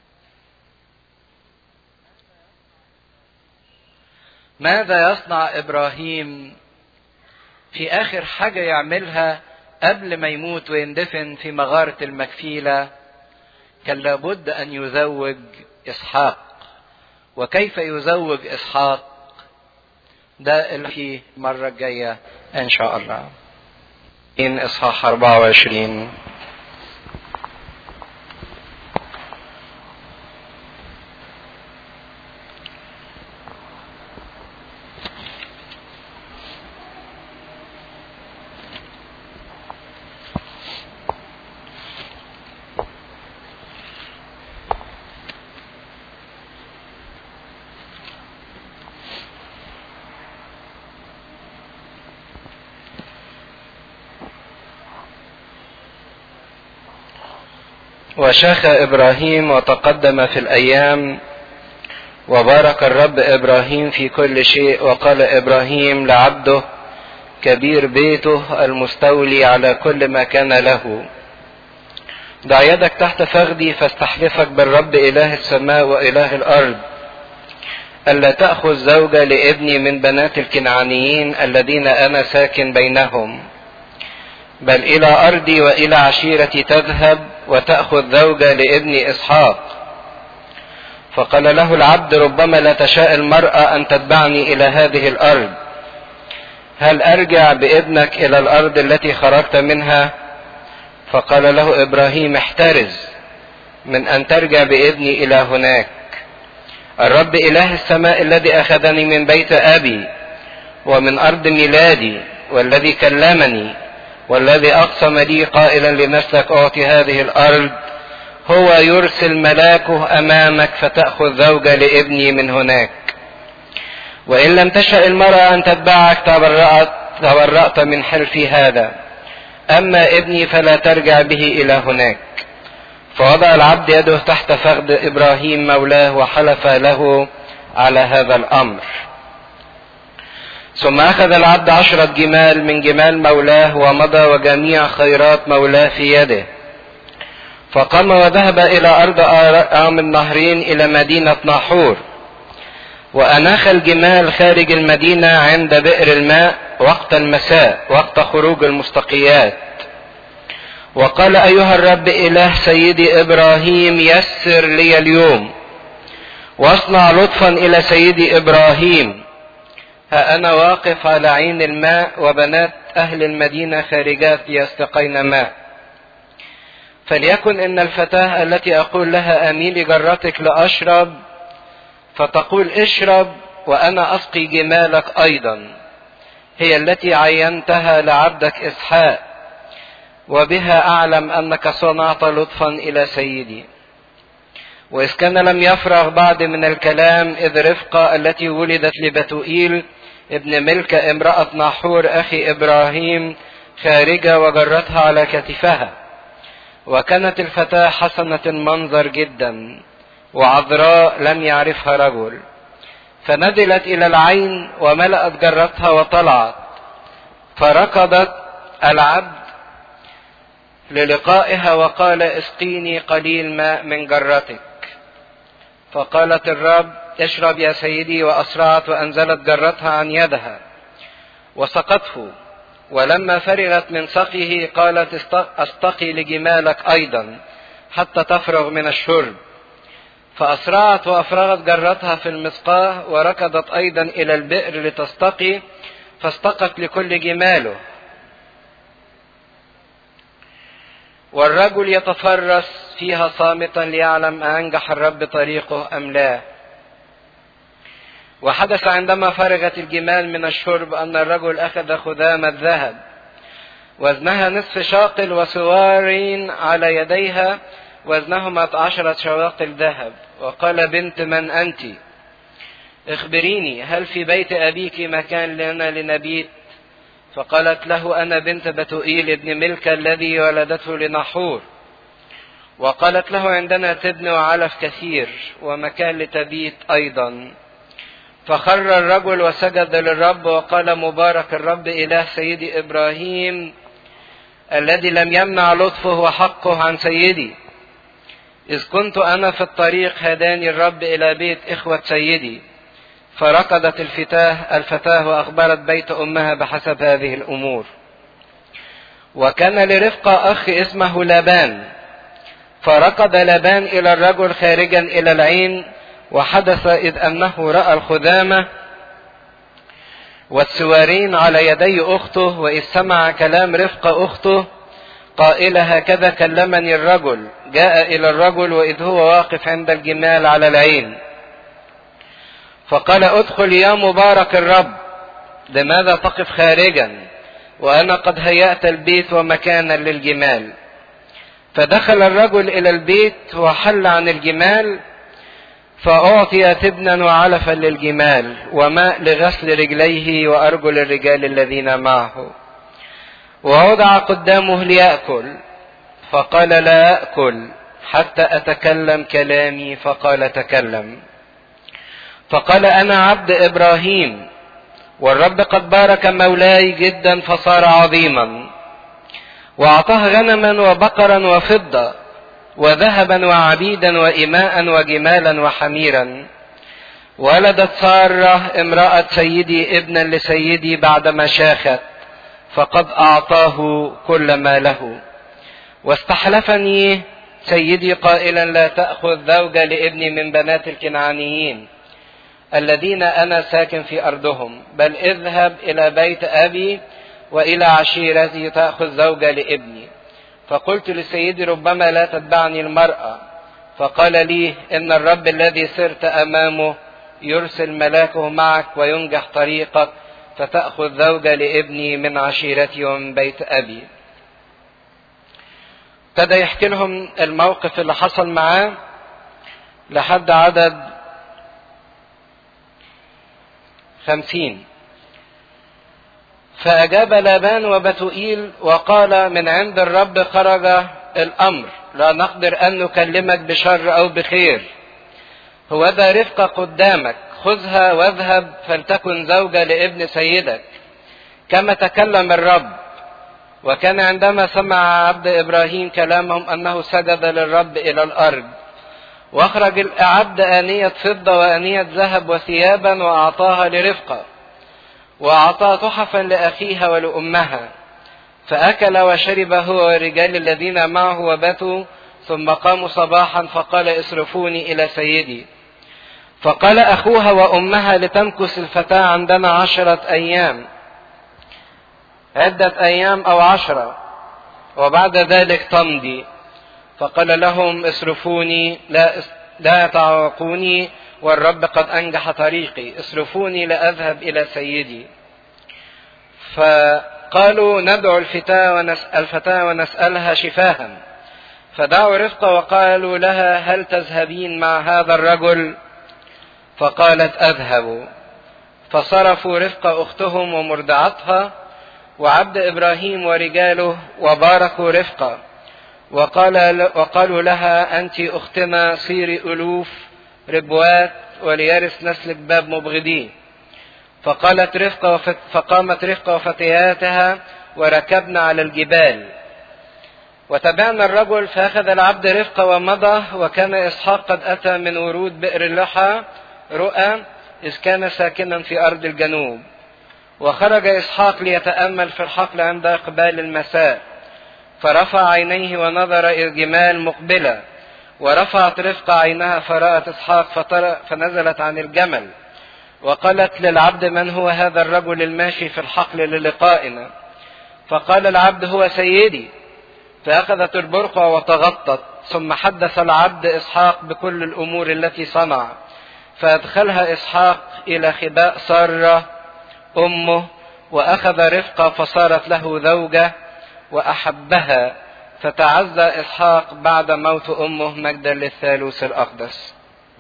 S1: ماذا يصنع ابراهيم في اخر حاجه يعملها قبل ما يموت ويندفن في مغاره المكفيله كان لابد ان يزوج اسحاق وكيف يزوج اسحاق ده اللي في المره الجايه ان شاء الله إن إصحاح 24 وشاخ ابراهيم وتقدم في الايام وبارك الرب ابراهيم في كل شيء وقال ابراهيم لعبده كبير بيته المستولي على كل ما كان له ضع يدك تحت فخدي فاستحلفك بالرب اله السماء واله الارض الا تاخذ زوجه لابني من بنات الكنعانيين الذين انا ساكن بينهم بل الى ارضي والى عشيرتي تذهب وتاخذ زوجه لابني اسحاق فقال له العبد ربما لا تشاء المراه ان تتبعني الى هذه الارض هل ارجع بابنك الى الارض التي خرجت منها فقال له ابراهيم احترز من ان ترجع بابني الى هناك الرب اله السماء الذي اخذني من بيت ابي ومن ارض ميلادي والذي كلمني والذي اقسم لي قائلا لنسلك اعطي هذه الارض هو يرسل ملاكه امامك فتاخذ زوجه لابني من هناك وان لم تشا المراه ان تتبعك تبرأت تبرأت من حلفي هذا اما ابني فلا ترجع به الى هناك فوضع العبد يده تحت فخذ ابراهيم مولاه وحلف له على هذا الامر ثم اخذ العبد عشرة جمال من جمال مولاه ومضى وجميع خيرات مولاه في يده فقام وذهب الى ارض ارام النهرين الى مدينة ناحور واناخ الجمال خارج المدينة عند بئر الماء وقت المساء وقت خروج المستقيات وقال ايها الرب اله سيدي ابراهيم يسر لي اليوم واصنع لطفا الى سيدي ابراهيم ها انا واقف على عين الماء وبنات اهل المدينه خارجات يستقين ماء فليكن ان الفتاه التي اقول لها اميلي جرتك لاشرب فتقول اشرب وانا اسقي جمالك ايضا هي التي عينتها لعبدك اسحاق وبها اعلم انك صنعت لطفا الى سيدي واذ كان لم يفرغ بعد من الكلام اذ رفقه التي ولدت لبتوئيل ابن ملكة امرأة ناحور اخي ابراهيم خارجة وجرتها على كتفها وكانت الفتاة حسنة المنظر جدا وعذراء لم يعرفها رجل فنزلت الى العين وملأت جرتها وطلعت فركضت العبد للقائها وقال اسقيني قليل ماء من جرتك فقالت الرب اشرب يا سيدي واسرعت وانزلت جرتها عن يدها وسقته ولما فرغت من سقيه قالت استقي لجمالك ايضا حتى تفرغ من الشرب فاسرعت وافرغت جرتها في المسقاه وركضت ايضا الى البئر لتستقي فاستقت لكل جماله والرجل يتفرس فيها صامتا ليعلم أنجح الرب طريقه أم لا وحدث عندما فرغت الجمال من الشرب أن الرجل أخذ خذام الذهب وزنها نصف شاقل وسوارين على يديها وزنهما عشرة شواقل ذهب وقال بنت من أنت اخبريني هل في بيت أبيك مكان لنا لنبيت فقالت له أنا بنت بتوئيل ابن ملكة الذي ولدته لنحور وقالت له عندنا تبن وعلف كثير ومكان لتبيت أيضا فخر الرجل وسجد للرب وقال مبارك الرب إله سيدي إبراهيم الذي لم يمنع لطفه وحقه عن سيدي إذ كنت أنا في الطريق هداني الرب إلى بيت إخوة سيدي فركضت الفتاة الفتاة وأخبرت بيت أمها بحسب هذه الأمور وكان لرفقة أخ اسمه لابان فركض لابان إلى الرجل خارجا إلى العين وحدث إذ أنه رأى الخدامة والسوارين على يدي أخته وإذ سمع كلام رفقة أخته قائلة هكذا كلمني الرجل جاء إلى الرجل وإذ هو واقف عند الجمال على العين فقال ادخل يا مبارك الرب لماذا تقف خارجا وانا قد هيأت البيت ومكانا للجمال فدخل الرجل الى البيت وحل عن الجمال فأعطي تبنا وعلفا للجمال وماء لغسل رجليه وأرجل الرجال الذين معه ووضع قدامه ليأكل فقال لا أكل حتى أتكلم كلامي فقال تكلم فقال أنا عبد إبراهيم والرب قد بارك مولاي جدا فصار عظيما وأعطاه غنما وبقرا وفضة وذهبا وعبيدا وإماء وجمالا وحميرا ولدت سارة امرأة سيدي ابنا لسيدي بعدما شاخت فقد أعطاه كل ما له واستحلفني سيدي قائلا لا تأخذ زوجة لابني من بنات الكنعانيين الذين أنا ساكن في أرضهم بل اذهب إلى بيت أبي وإلى عشيرتي تأخذ زوجة لابني فقلت لسيدي ربما لا تتبعني المرأة فقال لي إن الرب الذي سرت أمامه يرسل ملاكه معك وينجح طريقك فتأخذ زوجة لابني من عشيرتي ومن بيت أبي ابتدى يحكي لهم الموقف اللي حصل معاه لحد عدد خمسين فأجاب لابان وبتوئيل وقال من عند الرب خرج الأمر لا نقدر أن نكلمك بشر أو بخير هو ذا رفقة قدامك خذها واذهب فلتكن زوجة لابن سيدك كما تكلم الرب وكان عندما سمع عبد إبراهيم كلامهم أنه سجد للرب إلى الأرض واخرج الأعد آنية فضة وآنية ذهب وثيابا وأعطاها لرفقة وأعطى تحفا لأخيها ولأمها فأكل وشرب هو والرجال الذين معه وباتوا ثم قاموا صباحا فقال اصرفوني إلى سيدي فقال أخوها وأمها لتمكث الفتاة عندنا عشرة أيام عدة أيام أو عشرة وبعد ذلك تمضي فقال لهم اصرفوني لا لا تعوقوني والرب قد أنجح طريقي اصرفوني لأذهب إلى سيدي فقالوا ندعو الفتاة ونسأل الفتاة ونسألها شفاها فدعوا رفقة وقالوا لها هل تذهبين مع هذا الرجل فقالت أذهب فصرفوا رفقة أختهم ومرضعتها وعبد إبراهيم ورجاله وباركوا رفقة وقال وقالوا لها أنت أختنا صيري ألوف ربوات وليرث نسلك باب مبغضين فقالت رفقة وفت فقامت رفقة وفتياتها وركبنا على الجبال وتبعنا الرجل فأخذ العبد رفقة ومضى وكان إسحاق قد أتى من ورود بئر اللحى رؤى إذ كان ساكنا في أرض الجنوب وخرج إسحاق ليتأمل في الحقل عند إقبال المساء فرفع عينيه ونظر إلى الجمال مقبلة ورفعت رفقة عينها فرأت إسحاق فنزلت عن الجمل وقالت للعبد من هو هذا الرجل الماشي في الحقل للقائنا فقال العبد هو سيدي فأخذت البرقع وتغطت ثم حدث العبد إسحاق بكل الأمور التي صنع فأدخلها إسحاق إلى خباء سارة أمه وأخذ رفقة فصارت له زوجة وأحبها فتعزى إسحاق بعد موت أمه مجدا للثالوث الأقدس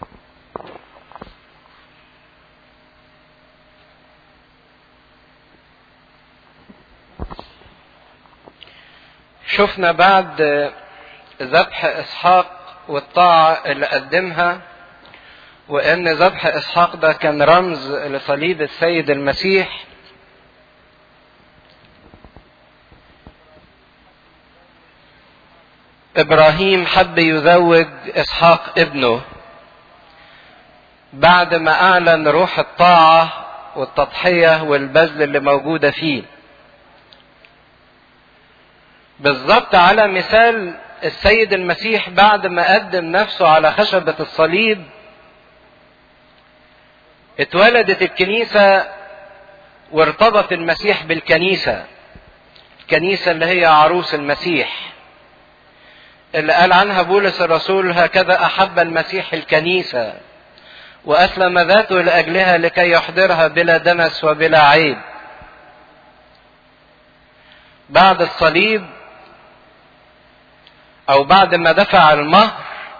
S1: شفنا بعد ذبح إسحاق والطاعة اللي قدمها وإن ذبح إسحاق ده كان رمز لصليب السيد المسيح إبراهيم حب يزوج إسحاق ابنه بعد ما أعلن روح الطاعة والتضحية والبذل اللي موجودة فيه بالظبط على مثال السيد المسيح بعد ما قدم نفسه على خشبة الصليب اتولدت الكنيسة وارتبط المسيح بالكنيسة الكنيسة اللي هي عروس المسيح اللي قال عنها بولس الرسول هكذا أحب المسيح الكنيسة وأسلم ذاته لأجلها لكي يحضرها بلا دنس وبلا عيب بعد الصليب أو بعد ما دفع المهر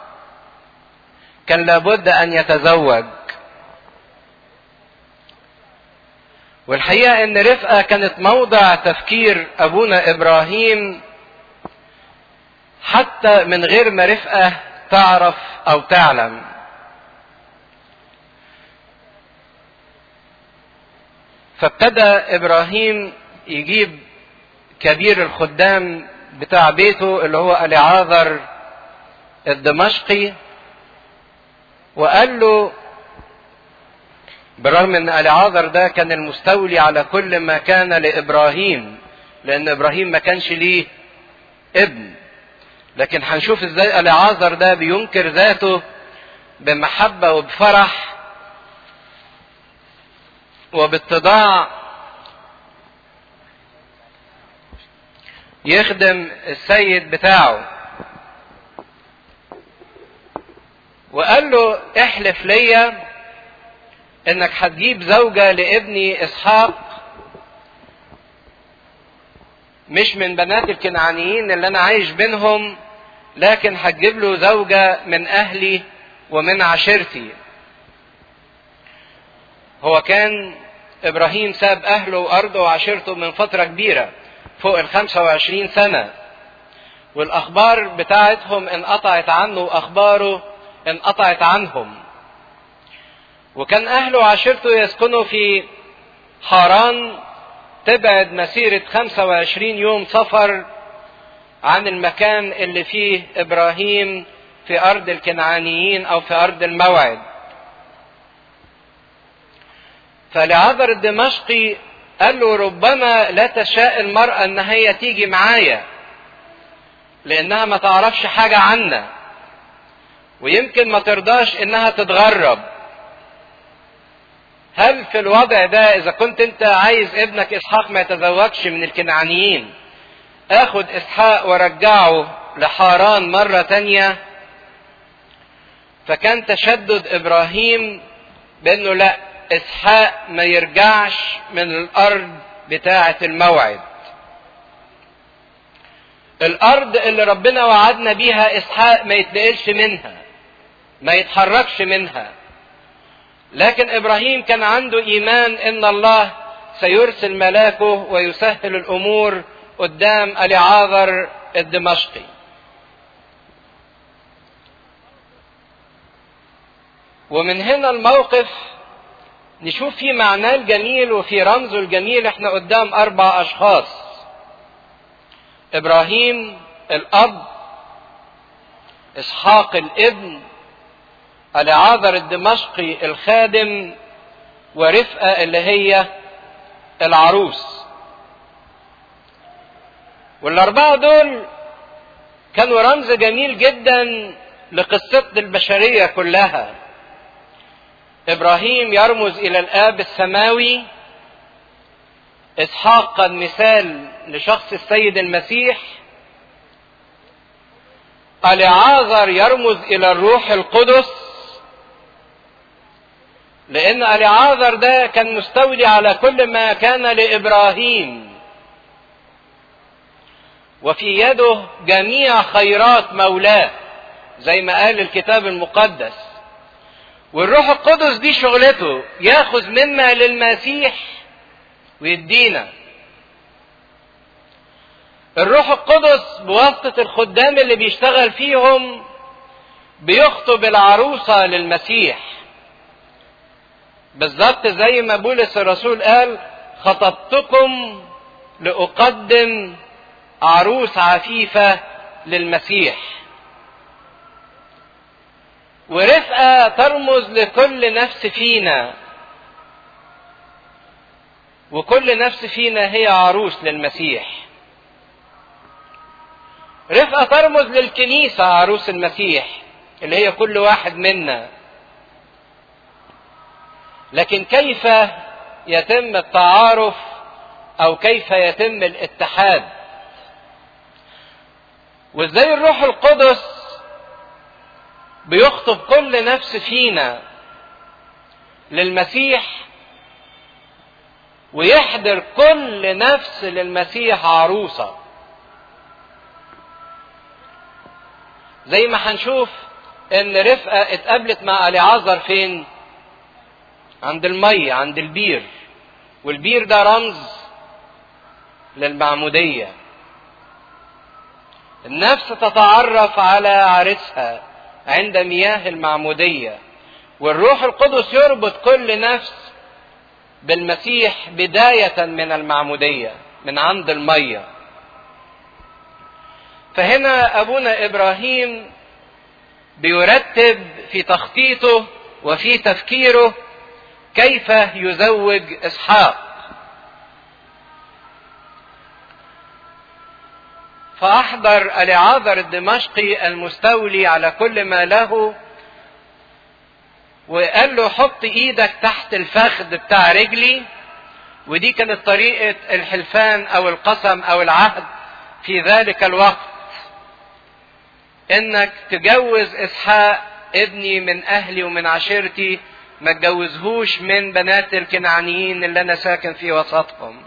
S1: كان لابد أن يتزوج والحقيقة ان رفقة كانت موضع تفكير ابونا ابراهيم حتى من غير ما رفقة تعرف أو تعلم فابتدى إبراهيم يجيب كبير الخدام بتاع بيته اللي هو اليعاذر الدمشقي وقال له بالرغم ان اليعاذر ده كان المستولي على كل ما كان لابراهيم لان ابراهيم ما كانش ليه ابن لكن هنشوف ازاي اليعاذر ده بينكر ذاته بمحبه وبفرح وباتضاع يخدم السيد بتاعه وقال له احلف ليا انك هتجيب زوجة لابني اسحاق مش من بنات الكنعانيين اللي انا عايش بينهم لكن هتجيب له زوجة من اهلي ومن عشيرتي هو كان ابراهيم ساب اهله وارضه وعشيرته من فترة كبيرة فوق ال 25 سنة والاخبار بتاعتهم انقطعت عنه واخباره انقطعت عنهم وكان اهله وعشيرته يسكنوا في حاران تبعد مسيرة 25 يوم سفر عن المكان اللي فيه ابراهيم في ارض الكنعانيين او في ارض الموعد فلعذر الدمشقي قال له ربما لا تشاء المرأة ان هي تيجي معايا لانها ما تعرفش حاجة عنا ويمكن ما ترضاش انها تتغرب هل في الوضع ده اذا كنت انت عايز ابنك اسحاق ما يتزوجش من الكنعانيين اخد اسحاق وارجعه لحاران مرة تانية فكان تشدد ابراهيم بانه لا اسحاق ما يرجعش من الارض بتاعة الموعد الارض اللي ربنا وعدنا بيها اسحاق ما يتنقلش منها ما يتحركش منها لكن ابراهيم كان عنده ايمان ان الله سيرسل ملاكه ويسهل الامور قدام اليعاذر الدمشقي ومن هنا الموقف نشوف فيه معناه الجميل وفي رمزه الجميل احنا قدام اربع اشخاص ابراهيم الاب اسحاق الابن اليعاذر الدمشقي الخادم ورفقه اللي هي العروس والاربعه دول كانوا رمز جميل جدا لقصه البشريه كلها ابراهيم يرمز الى الاب السماوي اسحاق قد مثال لشخص السيد المسيح اليعاذر يرمز الى الروح القدس لان اليعاذر ده كان مستولي على كل ما كان لابراهيم وفي يده جميع خيرات مولاه زي ما قال الكتاب المقدس والروح القدس دي شغلته ياخذ مما للمسيح ويدينا الروح القدس بواسطة الخدام اللي بيشتغل فيهم بيخطب العروسة للمسيح بالظبط زي ما بولس الرسول قال خطبتكم لأقدم عروس عفيفة للمسيح ورفقة ترمز لكل نفس فينا وكل نفس فينا هي عروس للمسيح رفقة ترمز للكنيسة عروس المسيح اللي هي كل واحد منا لكن كيف يتم التعارف او كيف يتم الاتحاد وازاي الروح القدس بيخطب كل نفس فينا للمسيح ويحضر كل نفس للمسيح عروسة زي ما هنشوف ان رفقة اتقابلت مع اليعازر فين عند المية عند البير والبير ده رمز للمعمودية النفس تتعرف على عرسها عند مياه المعمودية والروح القدس يربط كل نفس بالمسيح بداية من المعمودية من عند المية فهنا أبونا إبراهيم بيرتب في تخطيطه وفي تفكيره كيف يزوج إسحاق فأحضر العاذر الدمشقي المستولي على كل ما له وقال له حط ايدك تحت الفخذ بتاع رجلي ودي كانت طريقة الحلفان او القسم او العهد في ذلك الوقت انك تجوز اسحاق ابني من اهلي ومن عشيرتي ما تجوزهوش من بنات الكنعانيين اللي انا ساكن في وسطهم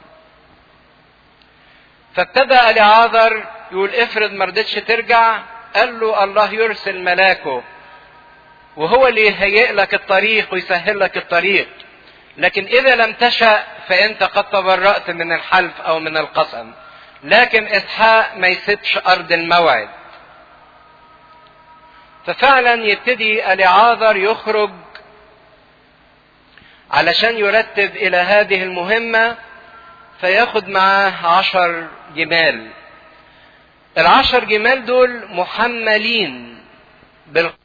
S1: فابتدى العاذر يقول افرض ما رضتش ترجع قال له الله يرسل ملاكه وهو اللي يهيئ لك الطريق ويسهل لك الطريق لكن اذا لم تشأ فانت قد تبرأت من الحلف او من القسم لكن اسحاق ما يسيبش ارض الموعد ففعلا يبتدي اليعاذر يخرج علشان يرتب الى هذه المهمة فياخد معاه عشر جمال العشر جمال دول محملين بال